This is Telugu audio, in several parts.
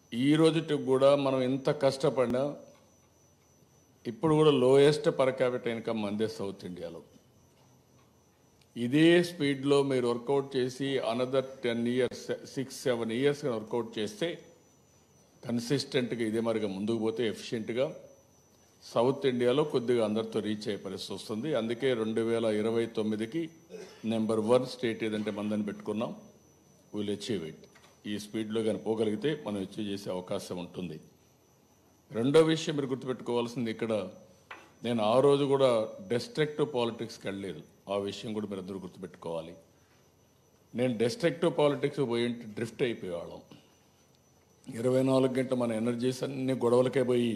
ఈ రోజుకి కూడా మనం ఎంత కష్టపడినా ఇప్పుడు కూడా లోయెస్ట్ పర్ క్యాపిటల్ ఇన్కమ్ మందే సౌత్ ఇండియాలో ఇదే స్పీడ్లో మీరు వర్కౌట్ చేసి another ten years six seven years workout చేస్తే కన్సిస్టెంట్గా ఇదే మరిగా ముందుకు పోతే ఎఫిషియెంట్గా సౌత్ ఇండియాలో కొద్దిగా అందరితో రీచ్ అయ్యే పరిస్థితి వస్తుంది అందుకే రెండు వేల ఇరవై తొమ్మిదికి నెంబర్ వన్ స్టేట్ ఏదంటే మందని పెట్టుకున్నాం విల్ అచీవ్ ఇట్ ఈ స్పీడ్లో కానీ పోగలిగితే మనం అచీవ్ చేసే అవకాశం ఉంటుంది రెండో విషయం మీరు గుర్తుపెట్టుకోవాల్సింది ఇక్కడ నేను ఆ రోజు కూడా డెస్ట్రక్టివ్ పాలిటిక్స్కి వెళ్ళలేదు ఆ విషయం కూడా మీరు అందరూ గుర్తుపెట్టుకోవాలి నేను డెస్ట్రక్టివ్ పాలిటిక్స్ పోయి డ్రిఫ్ట్ అయిపోయేవాళ్ళం ఇరవై నాలుగు గంటల మన ఎనర్జీస్ అన్ని గొడవలకే పోయి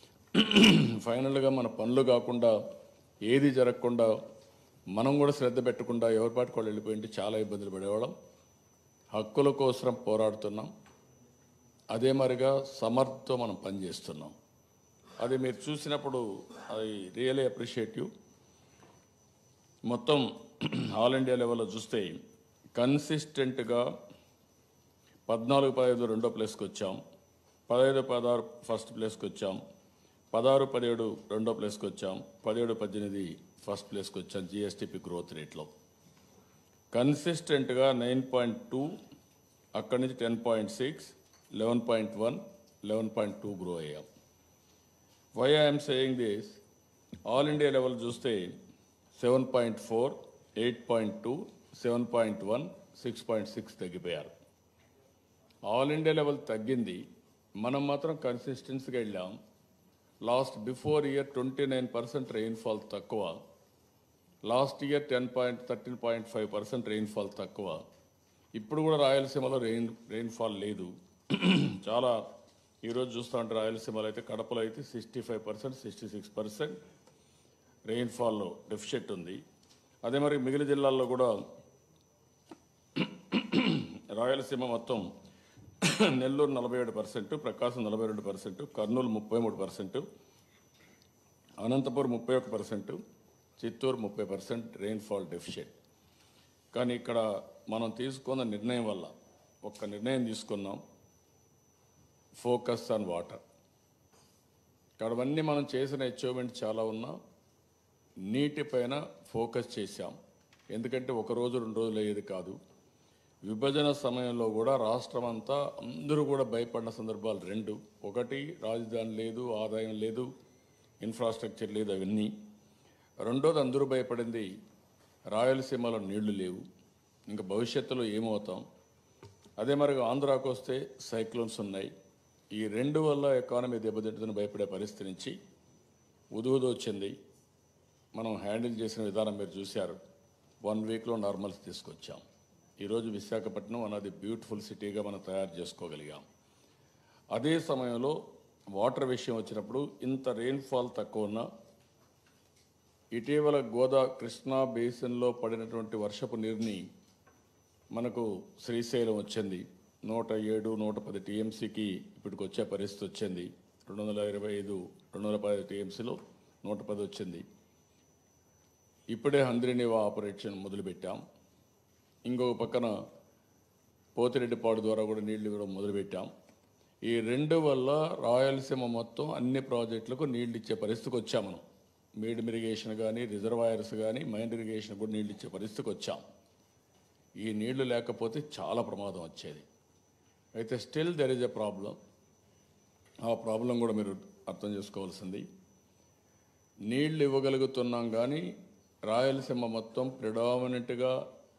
ఫైనల్గా మన పనులు కాకుండా ఏది జరగకుండా మనం కూడా శ్రద్ధ పెట్టకుండా ఎవరి పాటికి వాళ్ళు వెళ్ళిపోయింటే చాలా ఇబ్బందులు పడేవాళ్ళం హక్కుల కోసం పోరాడుతున్నాం అదే మరిగా సమర్థతో మనం పనిచేస్తున్నాం అది మీరు చూసినప్పుడు ఐ రియలీ అప్రిషియేట్ యూ మొత్తం ఆల్ ఇండియా లెవెల్లో చూస్తే కన్సిస్టెంట్గా పద్నాలుగు పదహైదు రెండో ప్లేస్కి వచ్చాం పదహైదు పదహారు ఫస్ట్ ప్లేస్కి వచ్చాం పదహారు పదిహేడు రెండో ప్లేస్కి వచ్చాం పదిహేడు పద్దెనిమిది ఫస్ట్ ప్లేస్కి వచ్చాం జిఎస్టిపి గ్రోత్ రేట్లో కన్సిస్టెంట్గా నైన్ పాయింట్ టూ అక్కడి నుంచి ten point six eleven point one eleven point two grow అయ్యాం why I'm saying this all India level చూస్తే seven point four eight point two seven point one six point six తగ్గిపోయారు ఆల్ ఇండియా లెవెల్ తగ్గింది మనం మాత్రం కన్సిస్టెన్సీగా వెళ్ళాం last before year twenty nine percent rainfall తక్కువ last year ten point thirteen point five percent rainfall తక్కువ ఇప్పుడు కూడా రాయలసీమలో రెయిన్ రెయిన్ఫాల్ లేదు చాలా ఈరోజు చూస్తూ ఉంటే రాయలసీమలో అయితే కడపలో అయితే sixty five percent sixty six percent రెయిన్ఫాల్లో డెఫిషిట్ ఉంది అదే మరి మిగిలిన జిల్లాల్లో కూడా రాయలసీమ మొత్తం నెల్లూరు నలభై ఏడు పర్సెంట్ ప్రకాశం నలభై రెండు పర్సెంట్ కర్నూలు ముప్పై మూడు పర్సెంట్ అనంతపురం ముప్పై ఒక పర్సెంట్ చిత్తూరు ముప్పై పర్సెంట్ రెయిన్ఫాల్ డెఫిషిట్ కానీ ఇక్కడ మనం తీసుకున్న నిర్ణయం వల్ల ఒక్క నిర్ణయం తీసుకున్నాం ఫోకస్ ఆన్ వాటర్ ఇక్కడ అవన్నీ మనం చేసిన అచీవ్మెంట్ చాలా ఉన్నా నీటిపైన ఫోకస్ చేశాం ఎందుకంటే ఒక రోజు రెండు రోజులు అయ్యేది కాదు విభజన సమయంలో కూడా రాష్ట్రం అంతా అందరూ కూడా భయపడిన సందర్భాలు రెండు ఒకటి రాజధాని లేదు ఆదాయం లేదు ఇన్ఫ్రాస్ట్రక్చర్ లేదు అవన్నీ రెండోది అందరూ భయపడింది రాయలసీమలో నీళ్లు లేవు ఇంకా భవిష్యత్తులో ఏమవుతాం అదే మరి ఆంధ్రాకు వస్తే సైక్లోన్స్ ఉన్నాయి ఈ రెండు వల్ల ఎకానమీ దెబ్బతింటుందని భయపడే పరిస్థితి నుంచి ఉదువుదు వచ్చింది మనం హ్యాండిల్ చేసిన విధానం మీరు చూశారు వన్ వీక్లో నార్మల్స్ తీసుకొచ్చాం ఈరోజు విశాఖపట్నం అన్నది బ్యూటిఫుల్ సిటీగా మనం తయారు చేసుకోగలిగాం అదే సమయంలో వాటర్ విషయం వచ్చినప్పుడు ఇంత రెయిన్ఫాల్ తక్కువ ఉన్నా ఇటీవల గోదా కృష్ణా బేసిన్లో పడినటువంటి వర్షపు నీరుని మనకు శ్రీశైలం వచ్చింది నూట ఏడు నూట పది టీఎంసీకి ఇప్పటికి వచ్చే పరిస్థితి వచ్చింది రెండు వందల ఇరవై ఐదు రెండు వందల పది టీఎంసీలో నూట పది వచ్చింది ఇప్పుడే హంద్రినివా ఆపరేషన్ మొదలుపెట్టాం ఇంకొక పక్కన పోతిరెడ్డిపాడు ద్వారా కూడా నీళ్లు ఇవ్వడం మొదలుపెట్టాం ఈ రెండు వల్ల రాయలసీమ మొత్తం అన్ని ప్రాజెక్టులకు నీళ్లు ఇచ్చే పరిస్థితికి వచ్చాం మనం మీడియం ఇరిగేషన్ కానీ రిజర్వాయర్స్ కానీ మైండ్ ఇరిగేషన్ కూడా నీళ్లు ఇచ్చే పరిస్థితికి వచ్చాం ఈ నీళ్లు లేకపోతే చాలా ప్రమాదం వచ్చేది అయితే still there is a problem ఆ ప్రాబ్లం కూడా మీరు అర్థం చేసుకోవాల్సింది నీళ్లు ఇవ్వగలుగుతున్నాం కానీ రాయలసీమ మొత్తం ప్రిడామినెంట్గా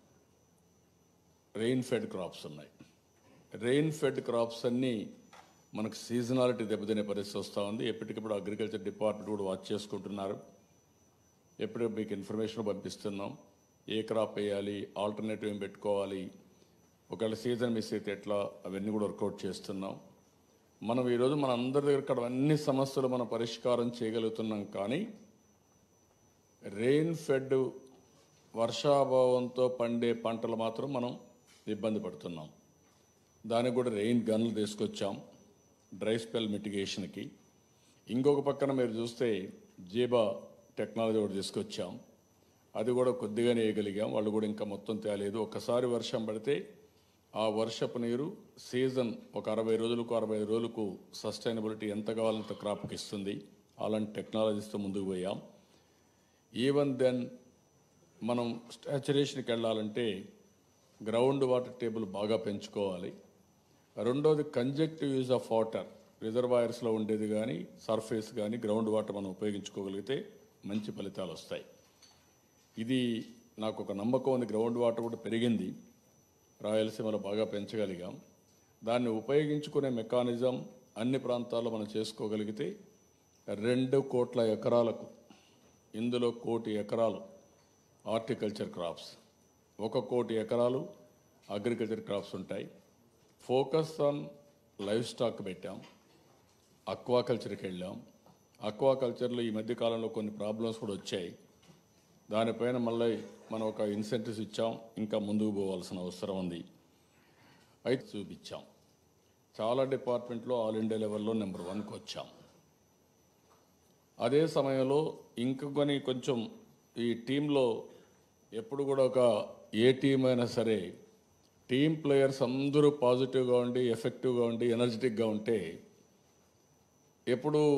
రెయిన్ ఫెడ్ క్రాప్స్ ఉన్నాయి రెయిన్ ఫెడ్ క్రాప్స్ అన్నీ మనకు సీజనాలిటీ దెబ్బతినే పరిస్థితి వస్తూ ఉంది ఎప్పటికప్పుడు అగ్రికల్చర్ డిపార్ట్మెంట్ కూడా వాచ్ చేసుకుంటున్నారు ఎప్పుడు మీకు ఇన్ఫర్మేషన్ పంపిస్తున్నాం ఏ క్రాప్ వేయాలి ఆల్టర్నేటివ్ ఏం పెట్టుకోవాలి ఒకవేళ సీజన్ మిస్ అయితే ఎట్లా అవన్నీ కూడా వర్కౌట్ చేస్తున్నాం మనం ఈరోజు మన అందరి దగ్గర ఇక్కడ అన్ని సమస్యలు మనం పరిష్కారం చేయగలుగుతున్నాం కానీ రెయిన్ ఫెడ్ వర్షాభావంతో పండే పంటలు మాత్రం మనం ఇబ్బంది పడుతున్నాం దానికి కూడా రెయిన్ గన్లు తీసుకొచ్చాం డ్రై స్పెల్ మిటిగేషన్కి ఇంకొక పక్కన మీరు చూస్తే జీబా టెక్నాలజీ కూడా తీసుకొచ్చాం అది కూడా కొద్దిగానే వేయగలిగాం వాళ్ళు కూడా ఇంకా మొత్తం తేలేదు ఒక్కసారి వర్షం పడితే ఆ వర్షపు నీరు సీజన్ ఒక అరవై రోజులకు అరవై రోజులకు సస్టైనబిలిటీ ఎంత కావాలంత క్రాప్కి ఇస్తుంది అలాంటి టెక్నాలజీస్తో ముందుకు పోయాం ఈవెన్ దెన్ మనం స్టాచురేషన్కి వెళ్ళాలంటే గ్రౌండ్ వాటర్ టేబుల్ బాగా పెంచుకోవాలి రెండోది కంజెక్టివ్ యూజ్ ఆఫ్ వాటర్ రిజర్వాయర్స్లో ఉండేది కానీ సర్ఫేస్ కానీ గ్రౌండ్ వాటర్ మనం ఉపయోగించుకోగలిగితే మంచి ఫలితాలు వస్తాయి ఇది నాకు ఒక నమ్మకం ఉంది గ్రౌండ్ వాటర్ కూడా పెరిగింది రాయలసీమలో బాగా పెంచగలిగాం దాన్ని ఉపయోగించుకునే మెకానిజం అన్ని ప్రాంతాల్లో మనం చేసుకోగలిగితే రెండు కోట్ల ఎకరాలకు ఇందులో కోటి ఎకరాలు హార్టికల్చర్ క్రాప్స్ ఒక కోటి ఎకరాలు అగ్రికల్చర్ క్రాప్స్ ఉంటాయి ఫోకస్ ఆన్ లైవ్ స్టాక్ పెట్టాం అక్వాకల్చర్కి వెళ్ళాం అక్వాకల్చర్లో ఈ మధ్య కాలంలో కొన్ని ప్రాబ్లమ్స్ కూడా వచ్చాయి దానిపైన మళ్ళీ మనం ఒక ఇన్సెంటివ్స్ ఇచ్చాం ఇంకా ముందుకు పోవాల్సిన అవసరం ఉంది అయితే చూపించాం చాలా డిపార్ట్మెంట్లో ఆల్ ఇండియా లెవెల్లో నెంబర్ వన్కి వచ్చాం అదే సమయంలో ఇంకొకని కొంచెం ఈ టీంలో ఎప్పుడు కూడా ఒక ఏ టీం అయినా సరే టీం ప్లేయర్స్ అందరూ పాజిటివ్గా ఉండి ఎఫెక్టివ్గా ఉండి ఎనర్జెటిక్గా ఉంటే ఎప్పుడు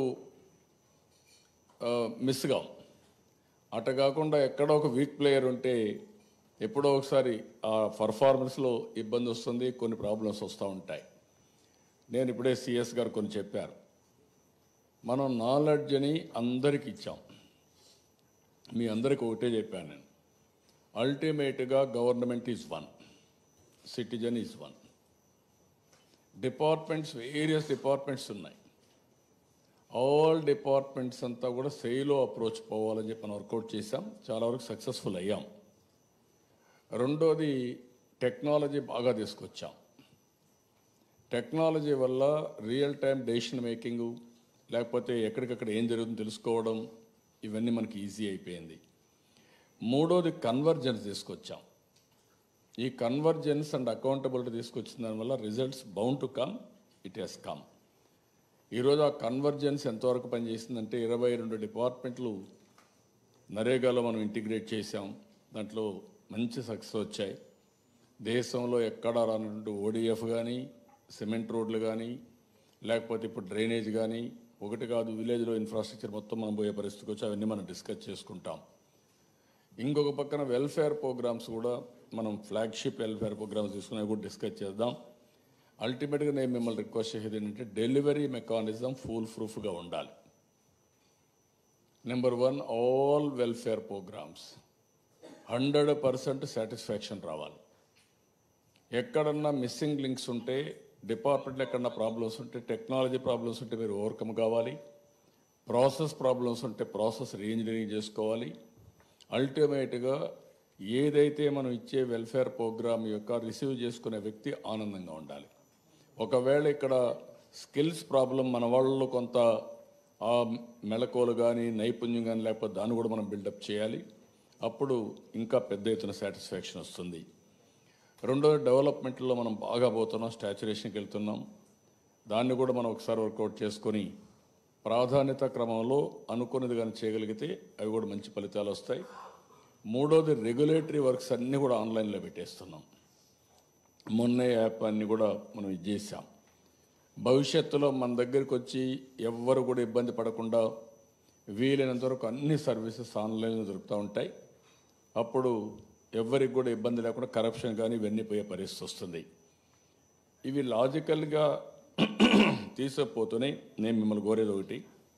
మిస్ కాం అట కాకుండా ఎక్కడో ఒక వీక్ ప్లేయర్ ఉంటే ఎప్పుడో ఒకసారి ఆ పర్ఫార్మెన్స్లో ఇబ్బంది వస్తుంది కొన్ని ప్రాబ్లమ్స్ వస్తూ ఉంటాయి నేను ఇప్పుడే సిఎస్ గారు కొన్ని చెప్పారు మనం నాలెడ్జ్ని అందరికి ఇచ్చాం మీ అందరికి ఒకటే చెప్పాను నేను అల్టిమేట్గా government is one citizen is one departments various departments ఉన్నాయి ఆల్ డిపార్ట్మెంట్స్ అంతా కూడా సేలో అప్రోచ్ పోవాలని చెప్పి మనం వర్కౌట్ చేసాం చాలా వరకు సక్సెస్ఫుల్ అయ్యాం రెండోది టెక్నాలజీ బాగా తీసుకొచ్చాం టెక్నాలజీ వల్ల రియల్ టైం డెసిషన్ మేకింగ్ లేకపోతే ఎక్కడికక్కడ ఏం జరుగుతుందో తెలుసుకోవడం ఇవన్నీ మనకి ఈజీ అయిపోయింది మూడోది కన్వర్జెన్స్ తీసుకొచ్చాం ఈ కన్వర్జెన్స్ అండ్ అకౌంటబిలిటీ తీసుకొచ్చిన దానివల్ల results bound to come it has come ఈరోజు ఆ కన్వర్జెన్స్ ఎంతవరకు పనిచేసిందంటే ఇరవై రెండు డిపార్ట్మెంట్లు నరేగాలో మనం ఇంటిగ్రేట్ చేసాం దాంట్లో మంచి సక్సెస్ వచ్చాయి దేశంలో ఎక్కడ రానటువంటి ఓడిఎఫ్ కానీ సిమెంట్ రోడ్లు కానీ లేకపోతే ఇప్పుడు డ్రైనేజ్ కానీ ఒకటి కాదు విలేజ్లో ఇన్ఫ్రాస్ట్రక్చర్ మొత్తం మనం పోయే పరిస్థితికి వచ్చి అవన్నీ మనం డిస్కస్ చేసుకుంటాం ఇంకొక పక్కన వెల్ఫేర్ ప్రోగ్రామ్స్ కూడా మనం ఫ్లాగ్షిప్ వెల్ఫేర్ ప్రోగ్రామ్స్ తీసుకుని కూడా డిస్కస్ చేద్దాం అల్టిమేట్గా నేను మిమ్మల్ని రిక్వెస్ట్ చేసేది ఏంటంటే డెలివరీ మెకానిజం ఫుల్ ప్రూఫ్గా ఉండాలి number one all welfare programmes hundred percent satisfaction రావాలి ఎక్కడన్నా మిస్సింగ్ లింక్స్ ఉంటే డిపార్ట్మెంట్లో ఎక్కడన్నా ప్రాబ్లమ్స్ ఉంటే టెక్నాలజీ ప్రాబ్లమ్స్ ఉంటే మీరు ఓవర్కమ్ కావాలి ప్రాసెస్ ప్రాబ్లమ్స్ ఉంటే ప్రాసెస్ రీఇంజనీరింగ్ చేసుకోవాలి అల్టిమేట్గా ఏదైతే మనం ఇచ్చే వెల్ఫేర్ ప్రోగ్రామ్ యొక్క రిసీవ్ చేసుకునే వ్యక్తి ఆనందంగా ఉండాలి ఒకవేళ ఇక్కడ స్కిల్స్ ప్రాబ్లం మన వాళ్ళు కొంత ఆ మెళకువలు కానీ నైపుణ్యం కానీ లేకపోతే దాన్ని కూడా మనం బిల్డప్ చేయాలి అప్పుడు ఇంకా పెద్ద ఎత్తున సాటిస్ఫాక్షన్ వస్తుంది రెండోది డెవలప్మెంట్లో మనం బాగా పోతున్నాం స్టాచురేషన్కి వెళ్తున్నాం దాన్ని కూడా మనం ఒకసారి వర్కౌట్ చేసుకొని ప్రాధాన్యత క్రమంలో అనుకున్నది కానీ చేయగలిగితే అవి కూడా మంచి ఫలితాలు వస్తాయి మూడోది రెగ్యులేటరీ వర్క్స్ అన్నీ కూడా ఆన్లైన్లో పెట్టేస్తున్నాం మొన్నే యాప్ అన్ని కూడా మనం ఇది చేసాం భవిష్యత్తులో మన దగ్గరికి వచ్చి ఎవ్వరు కూడా ఇబ్బంది పడకుండా వీలైనంత వరకు అన్ని సర్వీసెస్ ఆన్లైన్లో దొరుకుతూ ఉంటాయి అప్పుడు ఎవరికి కూడా ఇబ్బంది లేకుండా కరప్షన్ కానీ ఇవన్నీ పోయే పరిస్థితి వస్తుంది ఇవి లాజికల్గా తీసుకుపోతూనే నేను మిమ్మల్ని కోరేది ఒకటి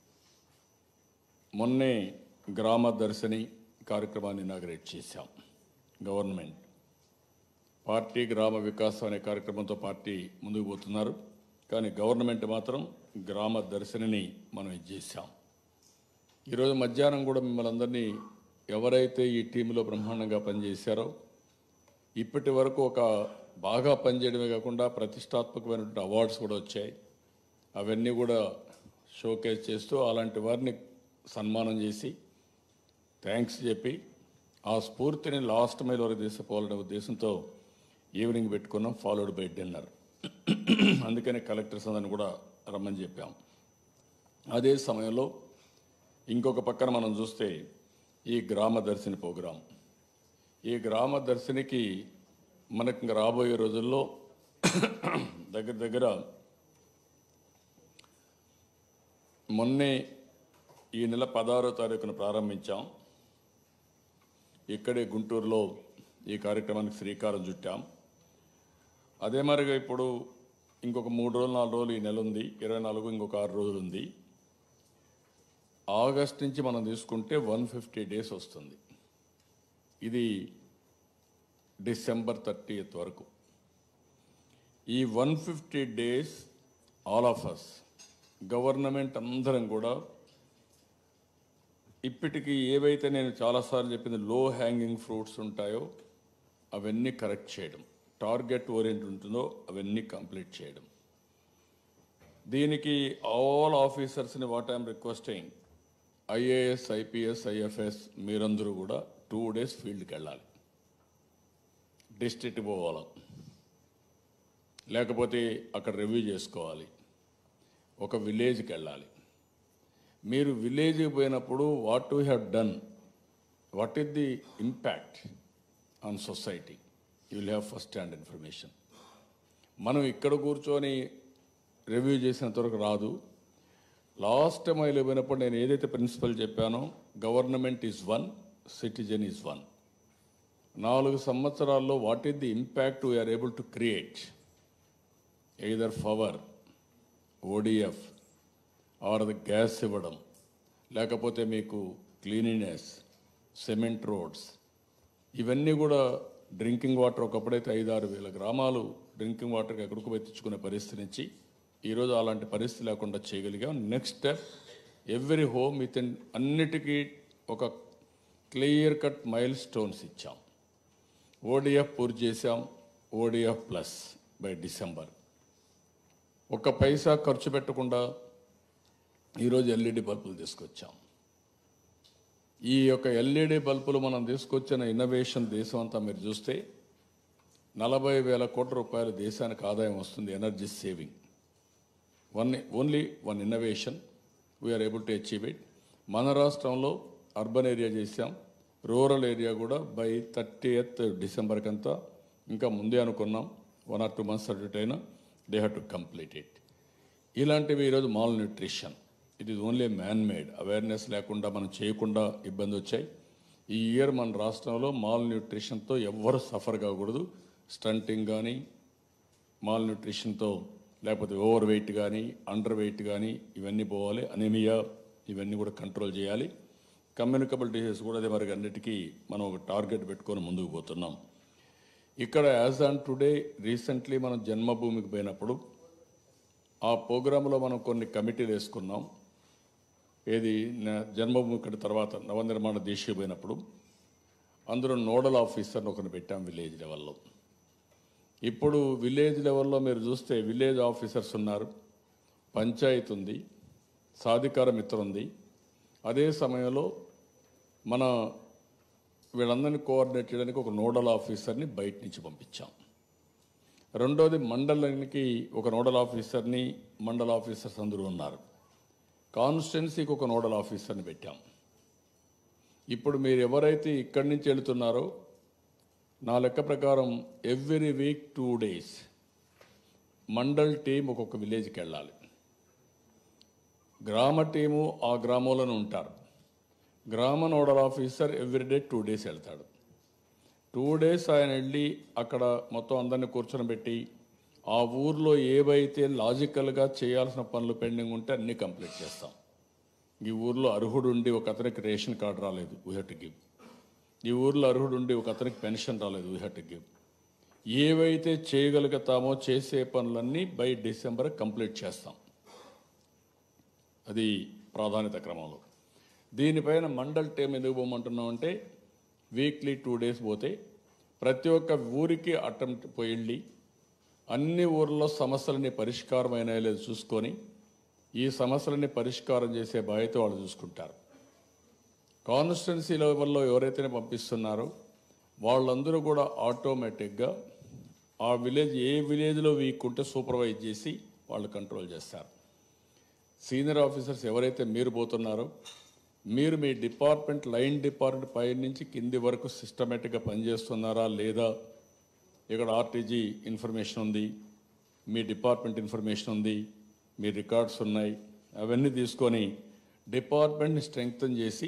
మొన్నే గ్రామ దర్శిని కార్యక్రమాన్ని ఇనాగరేట్ చేశాం గవర్నమెంట్ పార్టీ గ్రామ వికాసం అనే కార్యక్రమంతో పార్టీ ముందుకు పోతున్నారు కానీ గవర్నమెంట్ మాత్రం గ్రామ దర్శినిని మనం ఇది చేశాం ఈరోజు మధ్యాహ్నం కూడా మిమ్మల్ని అందరినీ ఎవరైతే ఈ టీంలో బ్రహ్మాండంగా పనిచేశారో ఇప్పటి వరకు ఒక బాగా పనిచేయడమే కాకుండా ప్రతిష్టాత్మకమైనటువంటి అవార్డ్స్ కూడా వచ్చాయి అవన్నీ కూడా షోకేస్ చేస్తూ అలాంటి వారిని సన్మానం చేసి థ్యాంక్స్ చెప్పి ఆ స్ఫూర్తిని లాస్ట్ మైల్ వరకు తీసుకుపోవాలనే ఉద్దేశంతో ఈవినింగ్ పెట్టుకున్నాం ఫాలోడ్ బై డిన్నర్ అందుకనే కలెక్టర్స్ అందరిని కూడా రమ్మని చెప్పాం అదే సమయంలో ఇంకొక పక్కన మనం చూస్తే ఈ గ్రామ దర్శిని ప్రోగ్రాం ఈ గ్రామ దర్శినికి మనకు ఇంకా రాబోయే రోజుల్లో దగ్గర దగ్గర మొన్నే ఈ నెల పదహారో తారీఖున ప్రారంభించాం ఇక్కడే గుంటూరులో ఈ కార్యక్రమానికి శ్రీకారం చుట్టాం అదే మరిగా ఇప్పుడు ఇంకొక మూడు రోజులు నాలుగు రోజులు ఈ నెల ఉంది ఇరవై నాలుగు ఇంకొక ఆరు రోజులు ఉంది ఆగస్ట్ నుంచి మనం తీసుకుంటే వన్ ఫిఫ్టీ డేస్ వస్తుంది ఇది డిసెంబర్ థర్టీ వరకు ఈ one fifty days all of us government అందరం కూడా ఇప్పటికి ఏవైతే నేను చాలాసార్లు చెప్పింది లో హ్యాంగింగ్ ఫ్రూట్స్ ఉంటాయో అవన్నీ కరెక్ట్ చేయడం టార్గెట్ ఓరియంట్ ఉంటుందో అవన్నీ కంప్లీట్ చేయడం దీనికి ఆల్ ఆఫీసర్స్ని what I'm requesting IAS IPS IFS మీరందరూ కూడా టూ డేస్ ఫీల్డ్కి వెళ్ళాలి డిస్ట్రిక్ట్ పోవాలి లేకపోతే అక్కడ రివ్యూ చేసుకోవాలి ఒక విలేజ్కి వెళ్ళాలి మీరు విలేజ్కి పోయినప్పుడు what we have done what is the impact on society you will have first hand information మనం ఇక్కడ కూర్చొని రివ్యూ చేసినంత వరకు రాదు లాస్ట్ టైం ఐలో పోయినప్పుడు నేను ఏదైతే ప్రిన్సిపల్ చెప్పానో government is one citizen is one నాలుగు సంవత్సరాల్లో what is the impact we are able to create either power ODF or the gas ఇవ్వడం లేకపోతే మీకు క్లీనినెస్ సిమెంట్ రోడ్స్ ఇవన్నీ కూడా డ్రింకింగ్ వాటర్ ఒకప్పుడైతే ఐదు ఆరు వేల గ్రామాలు డ్రింకింగ్ వాటర్కి ఎక్కడికి పోయి తెచ్చుకునే పరిస్థితి నుంచి ఈరోజు అలాంటి పరిస్థితి లేకుండా చేయగలిగాం next step every home within అన్నిటికీ ఒక క్లియర్ కట్ మైల్ స్టోన్స్ ఇచ్చాం ఓడిఎఫ్ పూర్తి చేశాం ఓడిఎఫ్ ప్లస్ బై డిసెంబర్ ఒక్క పైసా ఖర్చు పెట్టకుండా ఈరోజు ఎల్ఈడి బల్బులు తీసుకొచ్చాం ఈ యొక్క ఎల్ఈడి బల్బులు మనం తీసుకొచ్చిన ఇన్నోవేషన్ దేశం అంతా మీరు చూస్తే నలభై వేల కోట్ల రూపాయలు దేశానికి ఆదాయం వస్తుంది energy saving one only one innovation we are able to achieve it మన రాష్ట్రంలో అర్బన్ ఏరియా చేసాం రూరల్ ఏరియా కూడా బై థర్టీ ఎయిత్ డిసెంబర్కి అంతా ఇంకా ముందే అనుకున్నాం వన్ ఆర్ టూ మంత్స్ అటు అయినా they have to complete it ఇలాంటివి ఈరోజు malnutrition it is only man made awareness లేకుండా మనం చేయకుండా ఇబ్బంది వచ్చాయి ఈ ఇయర్ మన రాష్ట్రంలో మాల్ న్యూట్రిషన్తో ఎవ్వరు సఫర్ కాకూడదు స్టంటింగ్ కానీ మాల్ న్యూట్రిషన్తో లేకపోతే ఓవర్ వెయిట్ కానీ అండర్ వెయిట్ కానీ ఇవన్నీ పోవాలి అనేమియా ఇవన్నీ కూడా కంట్రోల్ చేయాలి కమ్యూనికబుల్ డిసీజ్ కూడా అదే మరి అన్నిటికీ మనం ఒక టార్గెట్ పెట్టుకొని ముందుకు పోతున్నాం ఇక్కడ యాజ్ ఆన్ టుడే రీసెంట్లీ మనం జన్మభూమికి పోయినప్పుడు ఆ ప్రోగ్రాంలో మనం కొన్ని కమిటీలు వేసుకున్నాం ఏది న- జన్మభూమి ఇక్కడ తర్వాత నవనిర్మాణ దేశీయ పోయినప్పుడు అందులో నోడల్ ఆఫీసర్ని ఒకరిని పెట్టాం విలేజ్ లెవెల్లో ఇప్పుడు విలేజ్ లెవెల్లో మీరు చూస్తే విలేజ్ ఆఫీసర్స్ ఉన్నారు పంచాయతీ ఉంది సాధికార మిత్ర ఉంది అదే సమయంలో మన వీళ్ళందరినీ కోఆర్డినేట్ చేయడానికి ఒక నోడల్ ఆఫీసర్ని బయట నుంచి పంపించాం రెండోది మండలానికి ఒక నోడల్ ఆఫీసర్ని మండల ఆఫీసర్స్ అందరూ ఉన్నారు కాన్స్టిట్యున్సీకి ఒక నోడల్ ఆఫీసర్ని పెట్టాం ఇప్పుడు మీరు ఎవరైతే ఇక్కడి నుంచి వెళుతున్నారో నా లెక్క ప్రకారం every week two days mandal team ఒక్కొక్క విలేజ్కి వెళ్ళాలి గ్రామ టీము ఆ గ్రామంలోనే ఉంటారు గ్రామ nodal officer every day two days వెళ్తాడు టూ డేస్ ఆయన వెళ్ళి అక్కడ మొత్తం అందరిని కూర్చొని పెట్టి ఆ ఊర్లో ఏవైతే లాజికల్గా చేయాల్సిన పనులు పెండింగ్ ఉంటే అన్నీ కంప్లీట్ చేస్తాం ఈ ఊర్లో అర్హుడు ఉండి ఒక అతనికి రేషన్ కార్డు రాలేదు వీ హ్యావ్ టు గివ్ ఈ ఊర్లో అర్హుడు ఉండి ఒక అతనికి పెన్షన్ రాలేదు వీ హ్యావ్ టు గివ్ ఏవైతే చేయగలుగుతామో చేసే పనులన్నీ బై డిసెంబర్ కంప్లీట్ చేస్తాం అది ప్రాధాన్యత క్రమంలో దీనిపైన మండల్ టీం ఎందుకు పోమంటున్నాం అంటే వీక్లీ టూ డేస్ పోతే ప్రతి ఒక్క ఊరికి అటెంప్ట్ పోయి వెళ్ళి అన్ని ఊర్లో సమస్యలని పరిష్కారమైన లేదు చూసుకొని ఈ సమస్యలని పరిష్కారం చేసే బాధ్యత వాళ్ళు చూసుకుంటారు కాన్స్టిట్యున్సీ లెవెల్లో ఎవరైతే పంపిస్తున్నారో వాళ్ళందరూ కూడా ఆటోమేటిక్గా ఆ విలేజ్ ఏ విలేజ్లో వీక్ ఉంటే సూపర్వైజ్ చేసి వాళ్ళు కంట్రోల్ చేస్తారు సీనియర్ ఆఫీసర్స్ ఎవరైతే మీరు పోతున్నారో మీరు మీ డిపార్ట్మెంట్ లైన్ డిపార్ట్మెంట్ పై నుంచి కింది వరకు సిస్టమేటిక్గా పనిచేస్తున్నారా లేదా ఇక్కడ ఆర్టీజీ ఇన్ఫర్మేషన్ ఉంది మీ డిపార్ట్మెంట్ ఇన్ఫర్మేషన్ ఉంది మీ రికార్డ్స్ ఉన్నాయి అవన్నీ తీసుకొని డిపార్ట్మెంట్ని స్ట్రెంగ్తన్ చేసి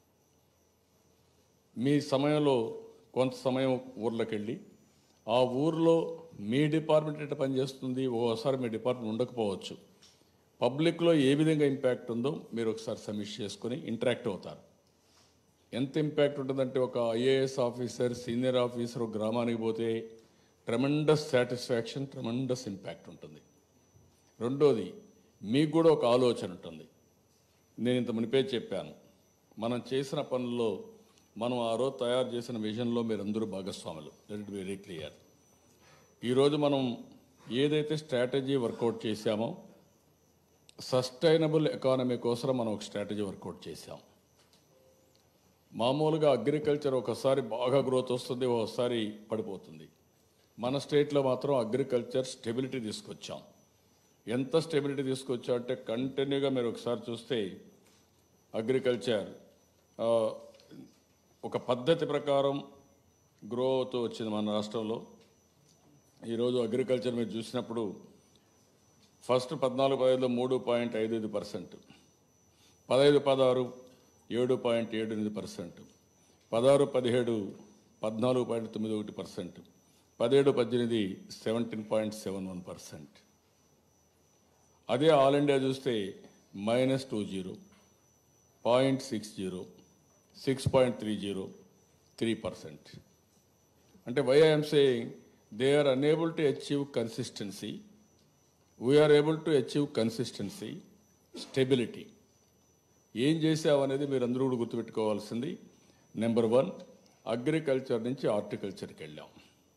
మీ సమయంలో కొంత సమయం ఊర్లోకి వెళ్ళి ఆ ఊర్లో మీ డిపార్ట్మెంట్ ఎట్లా పనిచేస్తుంది ఓసారి మీ డిపార్ట్మెంట్ ఉండకపోవచ్చు పబ్లిక్లో ఏ విధంగా ఇంపాక్ట్ ఉందో మీరు ఒకసారి సమీక్ష చేసుకొని ఇంటరాక్ట్ అవుతారు ఎంత ఇంపాక్ట్ ఉంటుందంటే ఒక ఐఏఎస్ ఆఫీసర్ సీనియర్ ఆఫీసర్ ఒక గ్రామానికి పోతే ట్రమెండస్ సాటిస్ఫాక్షన్ ట్రమెండస్ ఇంపాక్ట్ ఉంటుంది రెండోది మీకు కూడా ఒక ఆలోచన ఉంటుంది నేను ఇంత మునిపే చెప్పాను మనం చేసిన పనుల్లో మనం ఆ రోజు తయారు చేసిన విజన్లో మీరందరూ భాగస్వాములు లెట్ వెరీ క్లియర్ ఈరోజు మనం ఏదైతే స్ట్రాటజీ వర్కౌట్ చేశామో సస్టైనబుల్ ఎకానమీ కోసం మనం ఒక స్ట్రాటజీ వర్కౌట్ చేశాం మామూలుగా అగ్రికల్చర్ ఒకసారి బాగా గ్రోత్ వస్తుంది ఒకసారి పడిపోతుంది మన స్టేట్లో మాత్రం అగ్రికల్చర్ స్టెబిలిటీ తీసుకొచ్చాం ఎంత స్టెబిలిటీ తీసుకొచ్చాం అంటే కంటిన్యూగా మీరు ఒకసారి చూస్తే అగ్రికల్చర్ ఆ, ఒక పద్ధతి ప్రకారం గ్రో అవుతూ వచ్చింది మన రాష్ట్రంలో ఈరోజు అగ్రికల్చర్ మీరు చూసినప్పుడు ఫస్ట్ పద్నాలుగు పదహైదులో మూడు పాయింట్ ఐదు ఐదు పర్సెంట్ పదహైదు పదహారు ఏడు పాయింట్ ఏడు ఎనిమిది పర్సెంట్ పదహారు పదిహేడు పద్నాలుగు పాయింట్ తొమ్మిది ఒకటి పర్సెంట్ పదిహేడు పద్దెనిమిది seventeen point seven one percent అదే ఆల్ ఇండియా చూస్తే minus two zero point six zero six point three zero three percent అంటే why I'm saying they are unable to achieve consistency we are able to achieve consistency stability ఏం చేసామనేది మీరు అందరూ కూడా గుర్తుపెట్టుకోవాల్సింది నెంబర్ వన్ అగ్రికల్చర్ నుంచి హార్టికల్చర్కి వెళ్ళాం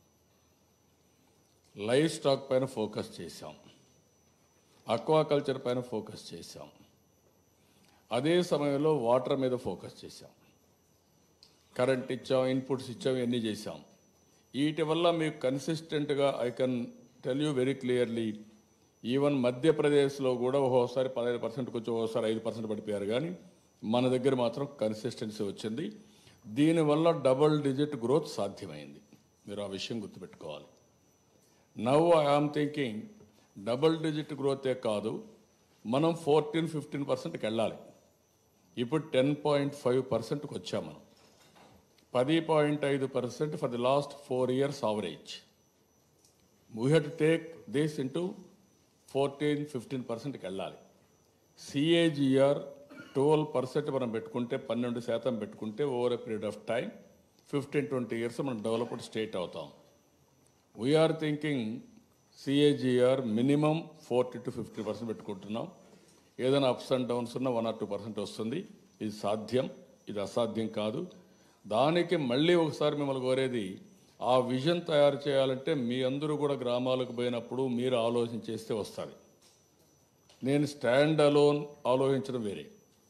లైఫ్ స్టాక్ పైన ఫోకస్ చేశాం అక్వాకల్చర్ పైన ఫోకస్ చేశాం అదే సమయంలో వాటర్ మీద ఫోకస్ చేశాం కరెంట్ ఇచ్చాం ఇన్పుట్స్ ఇచ్చాం ఇవన్నీ చేశాం వీటి వల్ల మీకు కన్సిస్టెంట్గా I can tell you very clearly even మధ్యప్రదేశ్లో కూడా ఒక్కోసారి పదహైదు పర్సెంట్కి వచ్చి ఒక్కోసారి ఐదు పర్సెంట్ పడిపోయారు కానీ మన దగ్గర మాత్రం కన్సిస్టెన్సీ వచ్చింది దీనివల్ల డబుల్ డిజిట్ గ్రోత్ సాధ్యమైంది మీరు ఆ విషయం గుర్తుపెట్టుకోవాలి now I am thinking double digit గ్రోతే కాదు మనం ఫోర్టీన్ ఫిఫ్టీన్ పర్సెంట్కి వెళ్ళాలి ఇప్పుడు టెన్ పాయింట్ ఫైవ్ పర్సెంట్కి వచ్చాం మనం పది పాయింట్ ఐదు percent for the last four years average we have to take this into fourteen fifteen పర్సెంట్కి వెళ్ళాలి సిఏజిఆర్ ట్వెల్వ్ పర్సెంట్ మనం పెట్టుకుంటే పన్నెండు శాతం పెట్టుకుంటే over a period of time fifteen twenty years మనం డెవలప్డ్ స్టేట్ అవుతాం we are thinking CAGR minimum forty to fifty percent పెట్టుకుంటున్నాం ఏదైనా అప్స్ అండ్ డౌన్స్ ఉన్న వన్ ఆర్ టూ పర్సెంట్ వస్తుంది ఇది సాధ్యం ఇది అసాధ్యం కాదు దానికి మళ్ళీ ఒకసారి మిమ్మల్ని కోరేది ఆ విజన్ తయారు చేయాలంటే మీ అందరూ కూడా గ్రామాలకు పోయినప్పుడు మీరు ఆలోచన చేస్తే వస్తుంది నేను స్టాండ్ అలోన్ ఆలోచించడం వేరే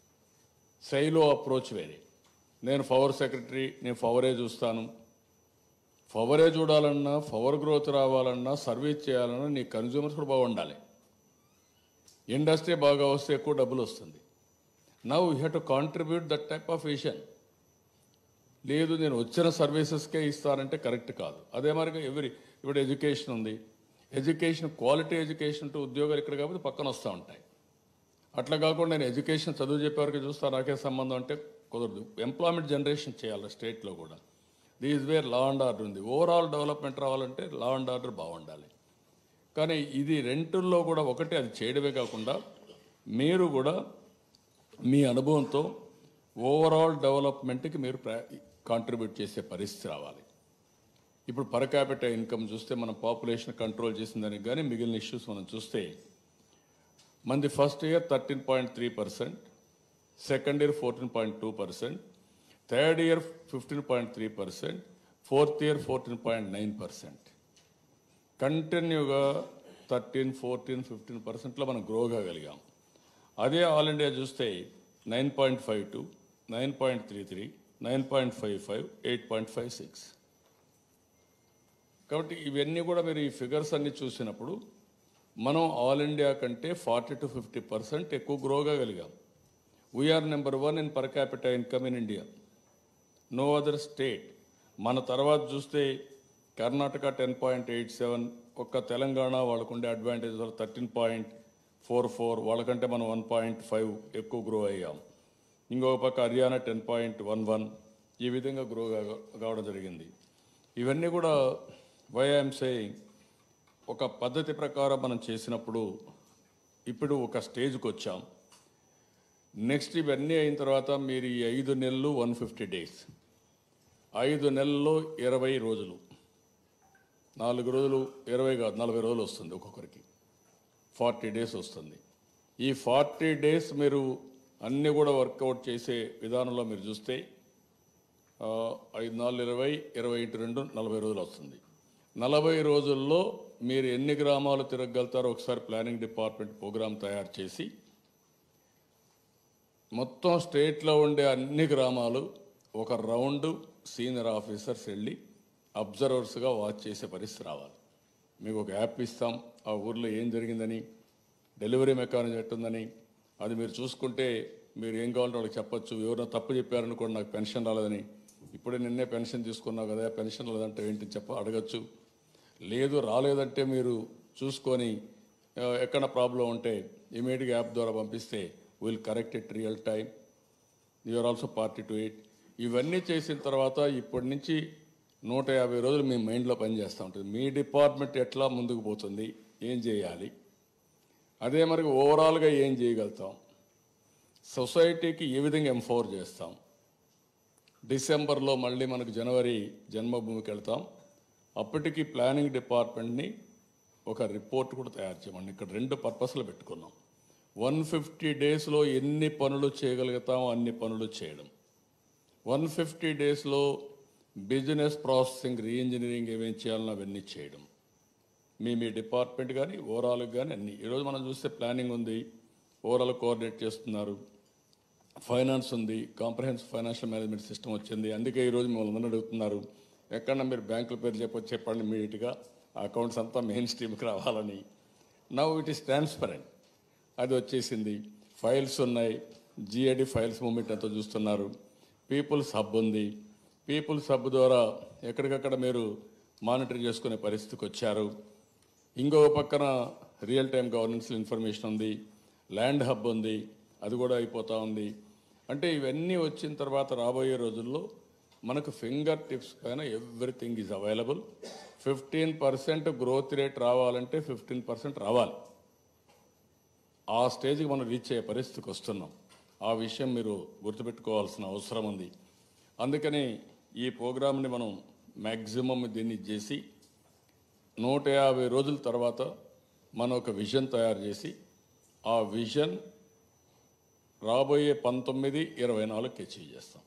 సైలో అప్రోచ్ వేరే నేను పవర్ సెక్రటరీ నేను పవరే చూస్తాను పవరే చూడాలన్నా పవర్ గ్రోత్ రావాలన్నా సర్వీస్ చేయాలన్నా నీ కన్జ్యూమర్స్ కూడా బాగుండాలి ఇండస్ట్రీ బాగా వస్తే ఎక్కువ డబ్బులు వస్తుంది now you have to contribute that type of vision లేదు నేను వచ్చిన సర్వీసెస్కే ఇస్తానంటే కరెక్ట్ కాదు అదే మరి ఎవరి ఇప్పుడు ఎడ్యుకేషన్ ఉంది ఎడ్యుకేషన్ క్వాలిటీ ఎడ్యుకేషన్ టు ఉద్యోగాలు ఇక్కడ కాబట్టి పక్కన వస్తూ ఉంటాయి అట్లా కాకుండా నేను ఎడ్యుకేషన్ చదువు చెప్పేవారికి చూస్తా నాకే సంబంధం అంటే కుదరదు ఎంప్లాయ్మెంట్ జనరేషన్ చేయాలి స్టేట్లో కూడా these where law and order ఉంది ఓవరాల్ డెవలప్మెంట్ రావాలంటే లా అండ్ ఆర్డర్ బాగుండాలి కానీ ఇది రెంటుల్లో కూడా ఒకటి అది చేయడమే కాకుండా మీరు కూడా మీ అనుభవంతో ఓవరాల్ డెవలప్మెంట్కి మీరు కాంట్రిబ్యూట్ చేసే పరిస్థితి రావాలి ఇప్పుడు పర్ క్యాపిటల్ ఇన్కమ్ చూస్తే మనం పాపులేషన్ కంట్రోల్ చేసిన దానికి కానీ మిగిలిన ఇష్యూస్ మనం చూస్తే మనది first year thirteen point three percent second year fourteen point two percent third year fifteen point three percent fourth year fourteen point nine percent కంటిన్యూగా థర్టీన్ ఫోర్టీన్ ఫిఫ్టీన్ పర్సెంట్లో మనం గ్రో కాగలిగాం అదే ఆల్ ఇండియా చూస్తే nine point five two nine point three three nine point five five eight point five six కాబట్టి ఇవన్నీ కూడా మీరు ఈ ఫిగర్స్ అన్ని చూసినప్పుడు మనం ఆల్ ఇండియా కంటే ఫార్టీ టు ఫిఫ్టీ పర్సెంట్ ఎక్కువ గ్రో కాగలిగాం we are number one in per capital income in India no other state మన తర్వాత చూస్తే Karnataka ten point eight seven ఒక్క తెలంగాణ వాళ్ళకుండే advantage thirteen point four four వాళ్ళకంటే మనం వన్ పాయింట్ ఫైవ్ ఎక్కువ గ్రో అయ్యాం ఇంకొక పక్క Haryana ten point one one ఈ విధంగా గ్రో కావడం జరిగింది ఇవన్నీ కూడా వై ఐఎమ్ సేయింగ్ ఒక పద్ధతి ప్రకారం మనం చేసినప్పుడు ఇప్పుడు ఒక స్టేజ్కి వచ్చాం నెక్స్ట్ ఇవన్నీ అయిన తర్వాత మీరు ఈ ఐదు నెలలు వన్ ఫిఫ్టీ డేస్ ఐదు నెలల్లో ఇరవై రోజులు నాలుగు రోజులు ఇరవై కాదు నలభై రోజులు వస్తుంది ఒక్కొక్కరికి ఫార్టీ డేస్ వస్తుంది ఈ ఫార్టీ డేస్ మీరు అన్నీ కూడా వర్కౌట్ చేసే విధానంలో మీరు చూస్తే ఆ, ఐదు నాలుగు ఇరవై ఇరవై ఇంటి రెండు నలభై రోజులు వస్తుంది నలభై రోజుల్లో మీరు ఎన్ని గ్రామాలు తిరగలుగుతారో ఒకసారి ప్లానింగ్ డిపార్ట్మెంట్ ప్రోగ్రామ్ తయారు చేసి మొత్తం స్టేట్లో ఉండే అన్ని గ్రామాలు ఒక రౌండ్ సీనియర్ ఆఫీసర్స్ వెళ్ళి అబ్జర్వర్స్గా వాచ్ చేసే పరిస్థితి రావాలి మీకు ఒక యాప్ ఇస్తాం ఆ ఊర్లో ఏం జరిగిందని డెలివరీ మెకానిజం ఎట్టుందని అది మీరు చూసుకుంటే మీరు ఏం కావాలంటే వాళ్ళకి చెప్పొచ్చు ఎవరైనా తప్పు చెప్పారనుకోండి నాకు పెన్షన్ రాలేదని ఇప్పుడే నిన్నే పెన్షన్ తీసుకున్నావు కదా పెన్షన్ రాలేదంటే ఏంటి చెప్ప అడగచ్చు లేదు రాలేదంటే మీరు చూసుకొని ఆ, ఎక్కడ ప్రాబ్లం ఉంటే ఇమీడియట్గా యాప్ ద్వారా పంపిస్తే will correct it real time you are also party to it ఇవన్నీ చేసిన తర్వాత ఇప్పటి నుంచి నూట యాభై రోజులు మీ మైండ్లో పనిచేస్తూ ఉంటుంది మీ డిపార్ట్మెంట్ ఎట్లా ముందుకు పోతుంది ఏం చేయాలి అదే మరి ఓవరాల్గా ఏం చేయగలుగుతాం సొసైటీకి ఏ విధంగా ఎంపవర్ చేస్తాం డిసెంబర్లో మళ్ళీ మనకు జనవరి జన్మభూమికి వెళ్తాం అప్పటికి ప్లానింగ్ డిపార్ట్మెంట్ని ఒక రిపోర్ట్ కూడా తయారు చేయమండి ఇక్కడ రెండు పర్పస్లు పెట్టుకున్నాం వన్ ఫిఫ్టీ డేస్లో ఎన్ని పనులు చేయగలుగుతామో అన్ని పనులు చేయడం వన్ ఫిఫ్టీ డేస్లో బిజినెస్ ప్రాసెసింగ్ రీఇంజనీరింగ్ ఏమేం చేయాలనో అవన్నీ చేయడం మీ మీ డిపార్ట్మెంట్ కానీ ఓవరాల్ కానీ అన్ని ఈరోజు మనం చూస్తే ప్లానింగ్ ఉంది ఓవరాల్ కోఆర్డినేట్ చేస్తున్నారు ఫైనాన్స్ ఉంది కాంప్రహెన్సివ్ ఫైనాన్షియల్ మేనేజ్మెంట్ సిస్టమ్ వచ్చింది అందుకే ఈరోజు మిమ్మల్ని అందరూ అడుగుతున్నారు ఎక్కడన్నా మీరు బ్యాంకుల పేరు చెప్పొచ్చు చెప్పండి ఇమీడియట్గా ఆ అకౌంట్స్ అంతా మెయిన్ స్ట్రీమ్కి రావాలని నవ్ ఇట్ ఈస్ ట్రాన్స్పరెంట్ అది వచ్చేసింది ఫైల్స్ ఉన్నాయి జిఐడి ఫైల్స్ మూమెంట్ అంతా చూస్తున్నారు పీపుల్స్ హబ్ ఉంది పీపుల్స్ హబ్ ద్వారా ఎక్కడికక్కడ మీరు మానిటర్ చేసుకునే పరిస్థితికి వచ్చారు ఇంకో పక్కన రియల్ టైం గవర్నెన్స్ ఇన్ఫర్మేషన్ ఉంది ల్యాండ్ హబ్ ఉంది అది కూడా అయిపోతా ఉంది అంటే ఇవన్నీ వచ్చిన తర్వాత రాబోయే రోజుల్లో మనకు ఫింగర్ టిప్స్ పైన everything is available fifteen percent growth rate రావాలంటే ఫిఫ్టీన్ పర్సెంట్ రావాలి ఆ స్టేజ్కి మనం రీచ్ అయ్యే పరిస్థితికి వస్తున్నాం ఆ విషయం మీరు గుర్తుపెట్టుకోవాల్సిన అవసరం ఉంది అందుకని ఈ ప్రోగ్రామ్ని మనం మ్యాక్సిమం దీన్ని చేసి నూట యాభై రోజుల తర్వాత మనం ఒక విజన్ తయారు చేసి ఆ విజన్ రాబోయే పంతొమ్మిది ఇరవై నాలుగుకి అచీవ్ చేస్తాం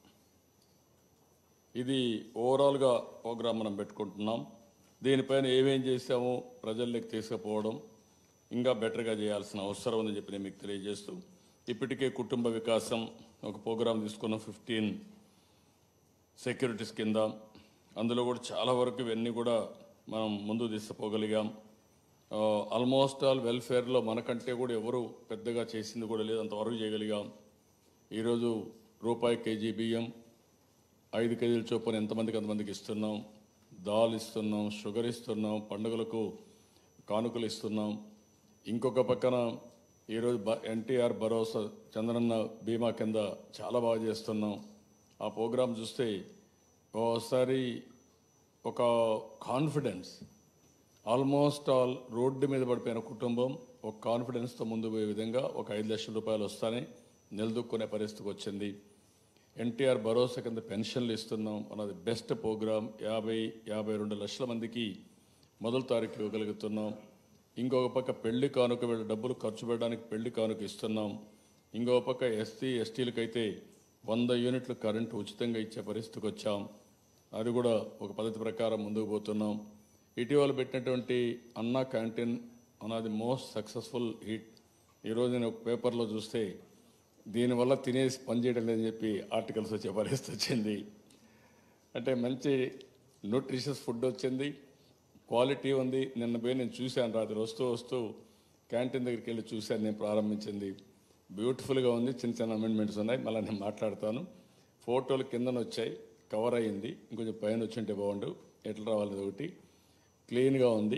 ఇది ఓవరాల్గా ప్రోగ్రామ్ మనం పెట్టుకుంటున్నాం దీనిపైన ఏమేం చేసామో ప్రజల్లోకి తీసుకుపోవడం ఇంకా బెటర్గా చేయాల్సిన అవసరం ఉందని చెప్పి నేను మీకు తెలియజేస్తూ ఇప్పటికే కుటుంబ వికాసం ఒక ప్రోగ్రాం తీసుకున్నాం ఫిఫ్టీన్ సెక్యూరిటీస్ కింద అందులో కూడా చాలా వరకు ఇవన్నీ కూడా మనం ముందు తీసుకుపోగలిగాం ఆల్మోస్ట్ ఆల్ వెల్ఫేర్లో మనకంటే కూడా ఎవరు పెద్దగా చేసింది కూడా లేదు అంతవరకు చేయగలిగాం ఈరోజు రూపాయి కేజీ బియ్యం ఐదు కేజీల చొప్పున ఎంతమందికి అంతమందికి ఇస్తున్నాం దాల్ ఇస్తున్నాం షుగర్ ఇస్తున్నాం పండుగలకు కానుకలు ఇస్తున్నాం ఇంకొక పక్కన ఈరోజు బ ఎన్టీఆర్ భరోసా చంద్రన్న బీమా కింద చాలా బాగా చేస్తున్నాం ఆ ప్రోగ్రాం చూస్తే ఓసారి ఒక కాన్ఫిడెన్స్ ఆల్మోస్ట్ ఆల్ రోడ్డు మీద పడిపోయిన కుటుంబం ఒక కాన్ఫిడెన్స్తో ముందు పోయే విధంగా ఒక ఐదు లక్షల రూపాయలు వస్తానే నిలదొక్కునే పరిస్థితికి వచ్చింది ఎన్టీఆర్ భరోసా కింద పెన్షన్లు ఇస్తున్నాం మనది బెస్ట్ ప్రోగ్రామ్ యాభై యాభై రెండు లక్షల మందికి మొదటి తారీఖు ఇవ్వగలుగుతున్నాం ఇంకొక పక్క పెళ్లి కానుక వీళ్ళ డబ్బులు ఖర్చు పెట్టడానికి పెళ్లి కానుక ఇస్తున్నాం ఇంకొక పక్క ఎస్సీ ఎస్టీలకైతే వంద యూనిట్లు కరెంటు ఉచితంగా ఇచ్చే పరిస్థితికి వచ్చాం అది కూడా ఒక పద్ధతి ప్రకారం ముందుకు పోతున్నాం ఇటీవల పెట్టినటువంటి అన్నా క్యాంటీన్ అన్నది మోస్ట్ సక్సెస్ఫుల్ హిట్ ఈరోజు నేను ఒక పేపర్లో చూస్తే దీనివల్ల తినేసి పనిచేయడం లేదని చెప్పి ఆర్టికల్స్ వచ్చే పరిస్థితి వచ్చింది అంటే మంచి న్యూట్రిషియస్ ఫుడ్ వచ్చింది క్వాలిటీ ఉంది నిన్న పోయి నేను చూశాను రాత్రి వస్తూ వస్తూ క్యాంటీన్ దగ్గరికి వెళ్ళి చూశాను నేను ప్రారంభించింది బ్యూటిఫుల్గా ఉంది చిన్న చిన్న అమెండ్మెంట్స్ ఉన్నాయి మళ్ళీ నేను మాట్లాడతాను ఫోటోలు కిందన వచ్చాయి కవర్ అయ్యింది ఇంకొంచెం పైన వచ్చి ఉంటే బాగుండు ఎట్లా రావాలి ఒకటి క్లీన్గా ఉంది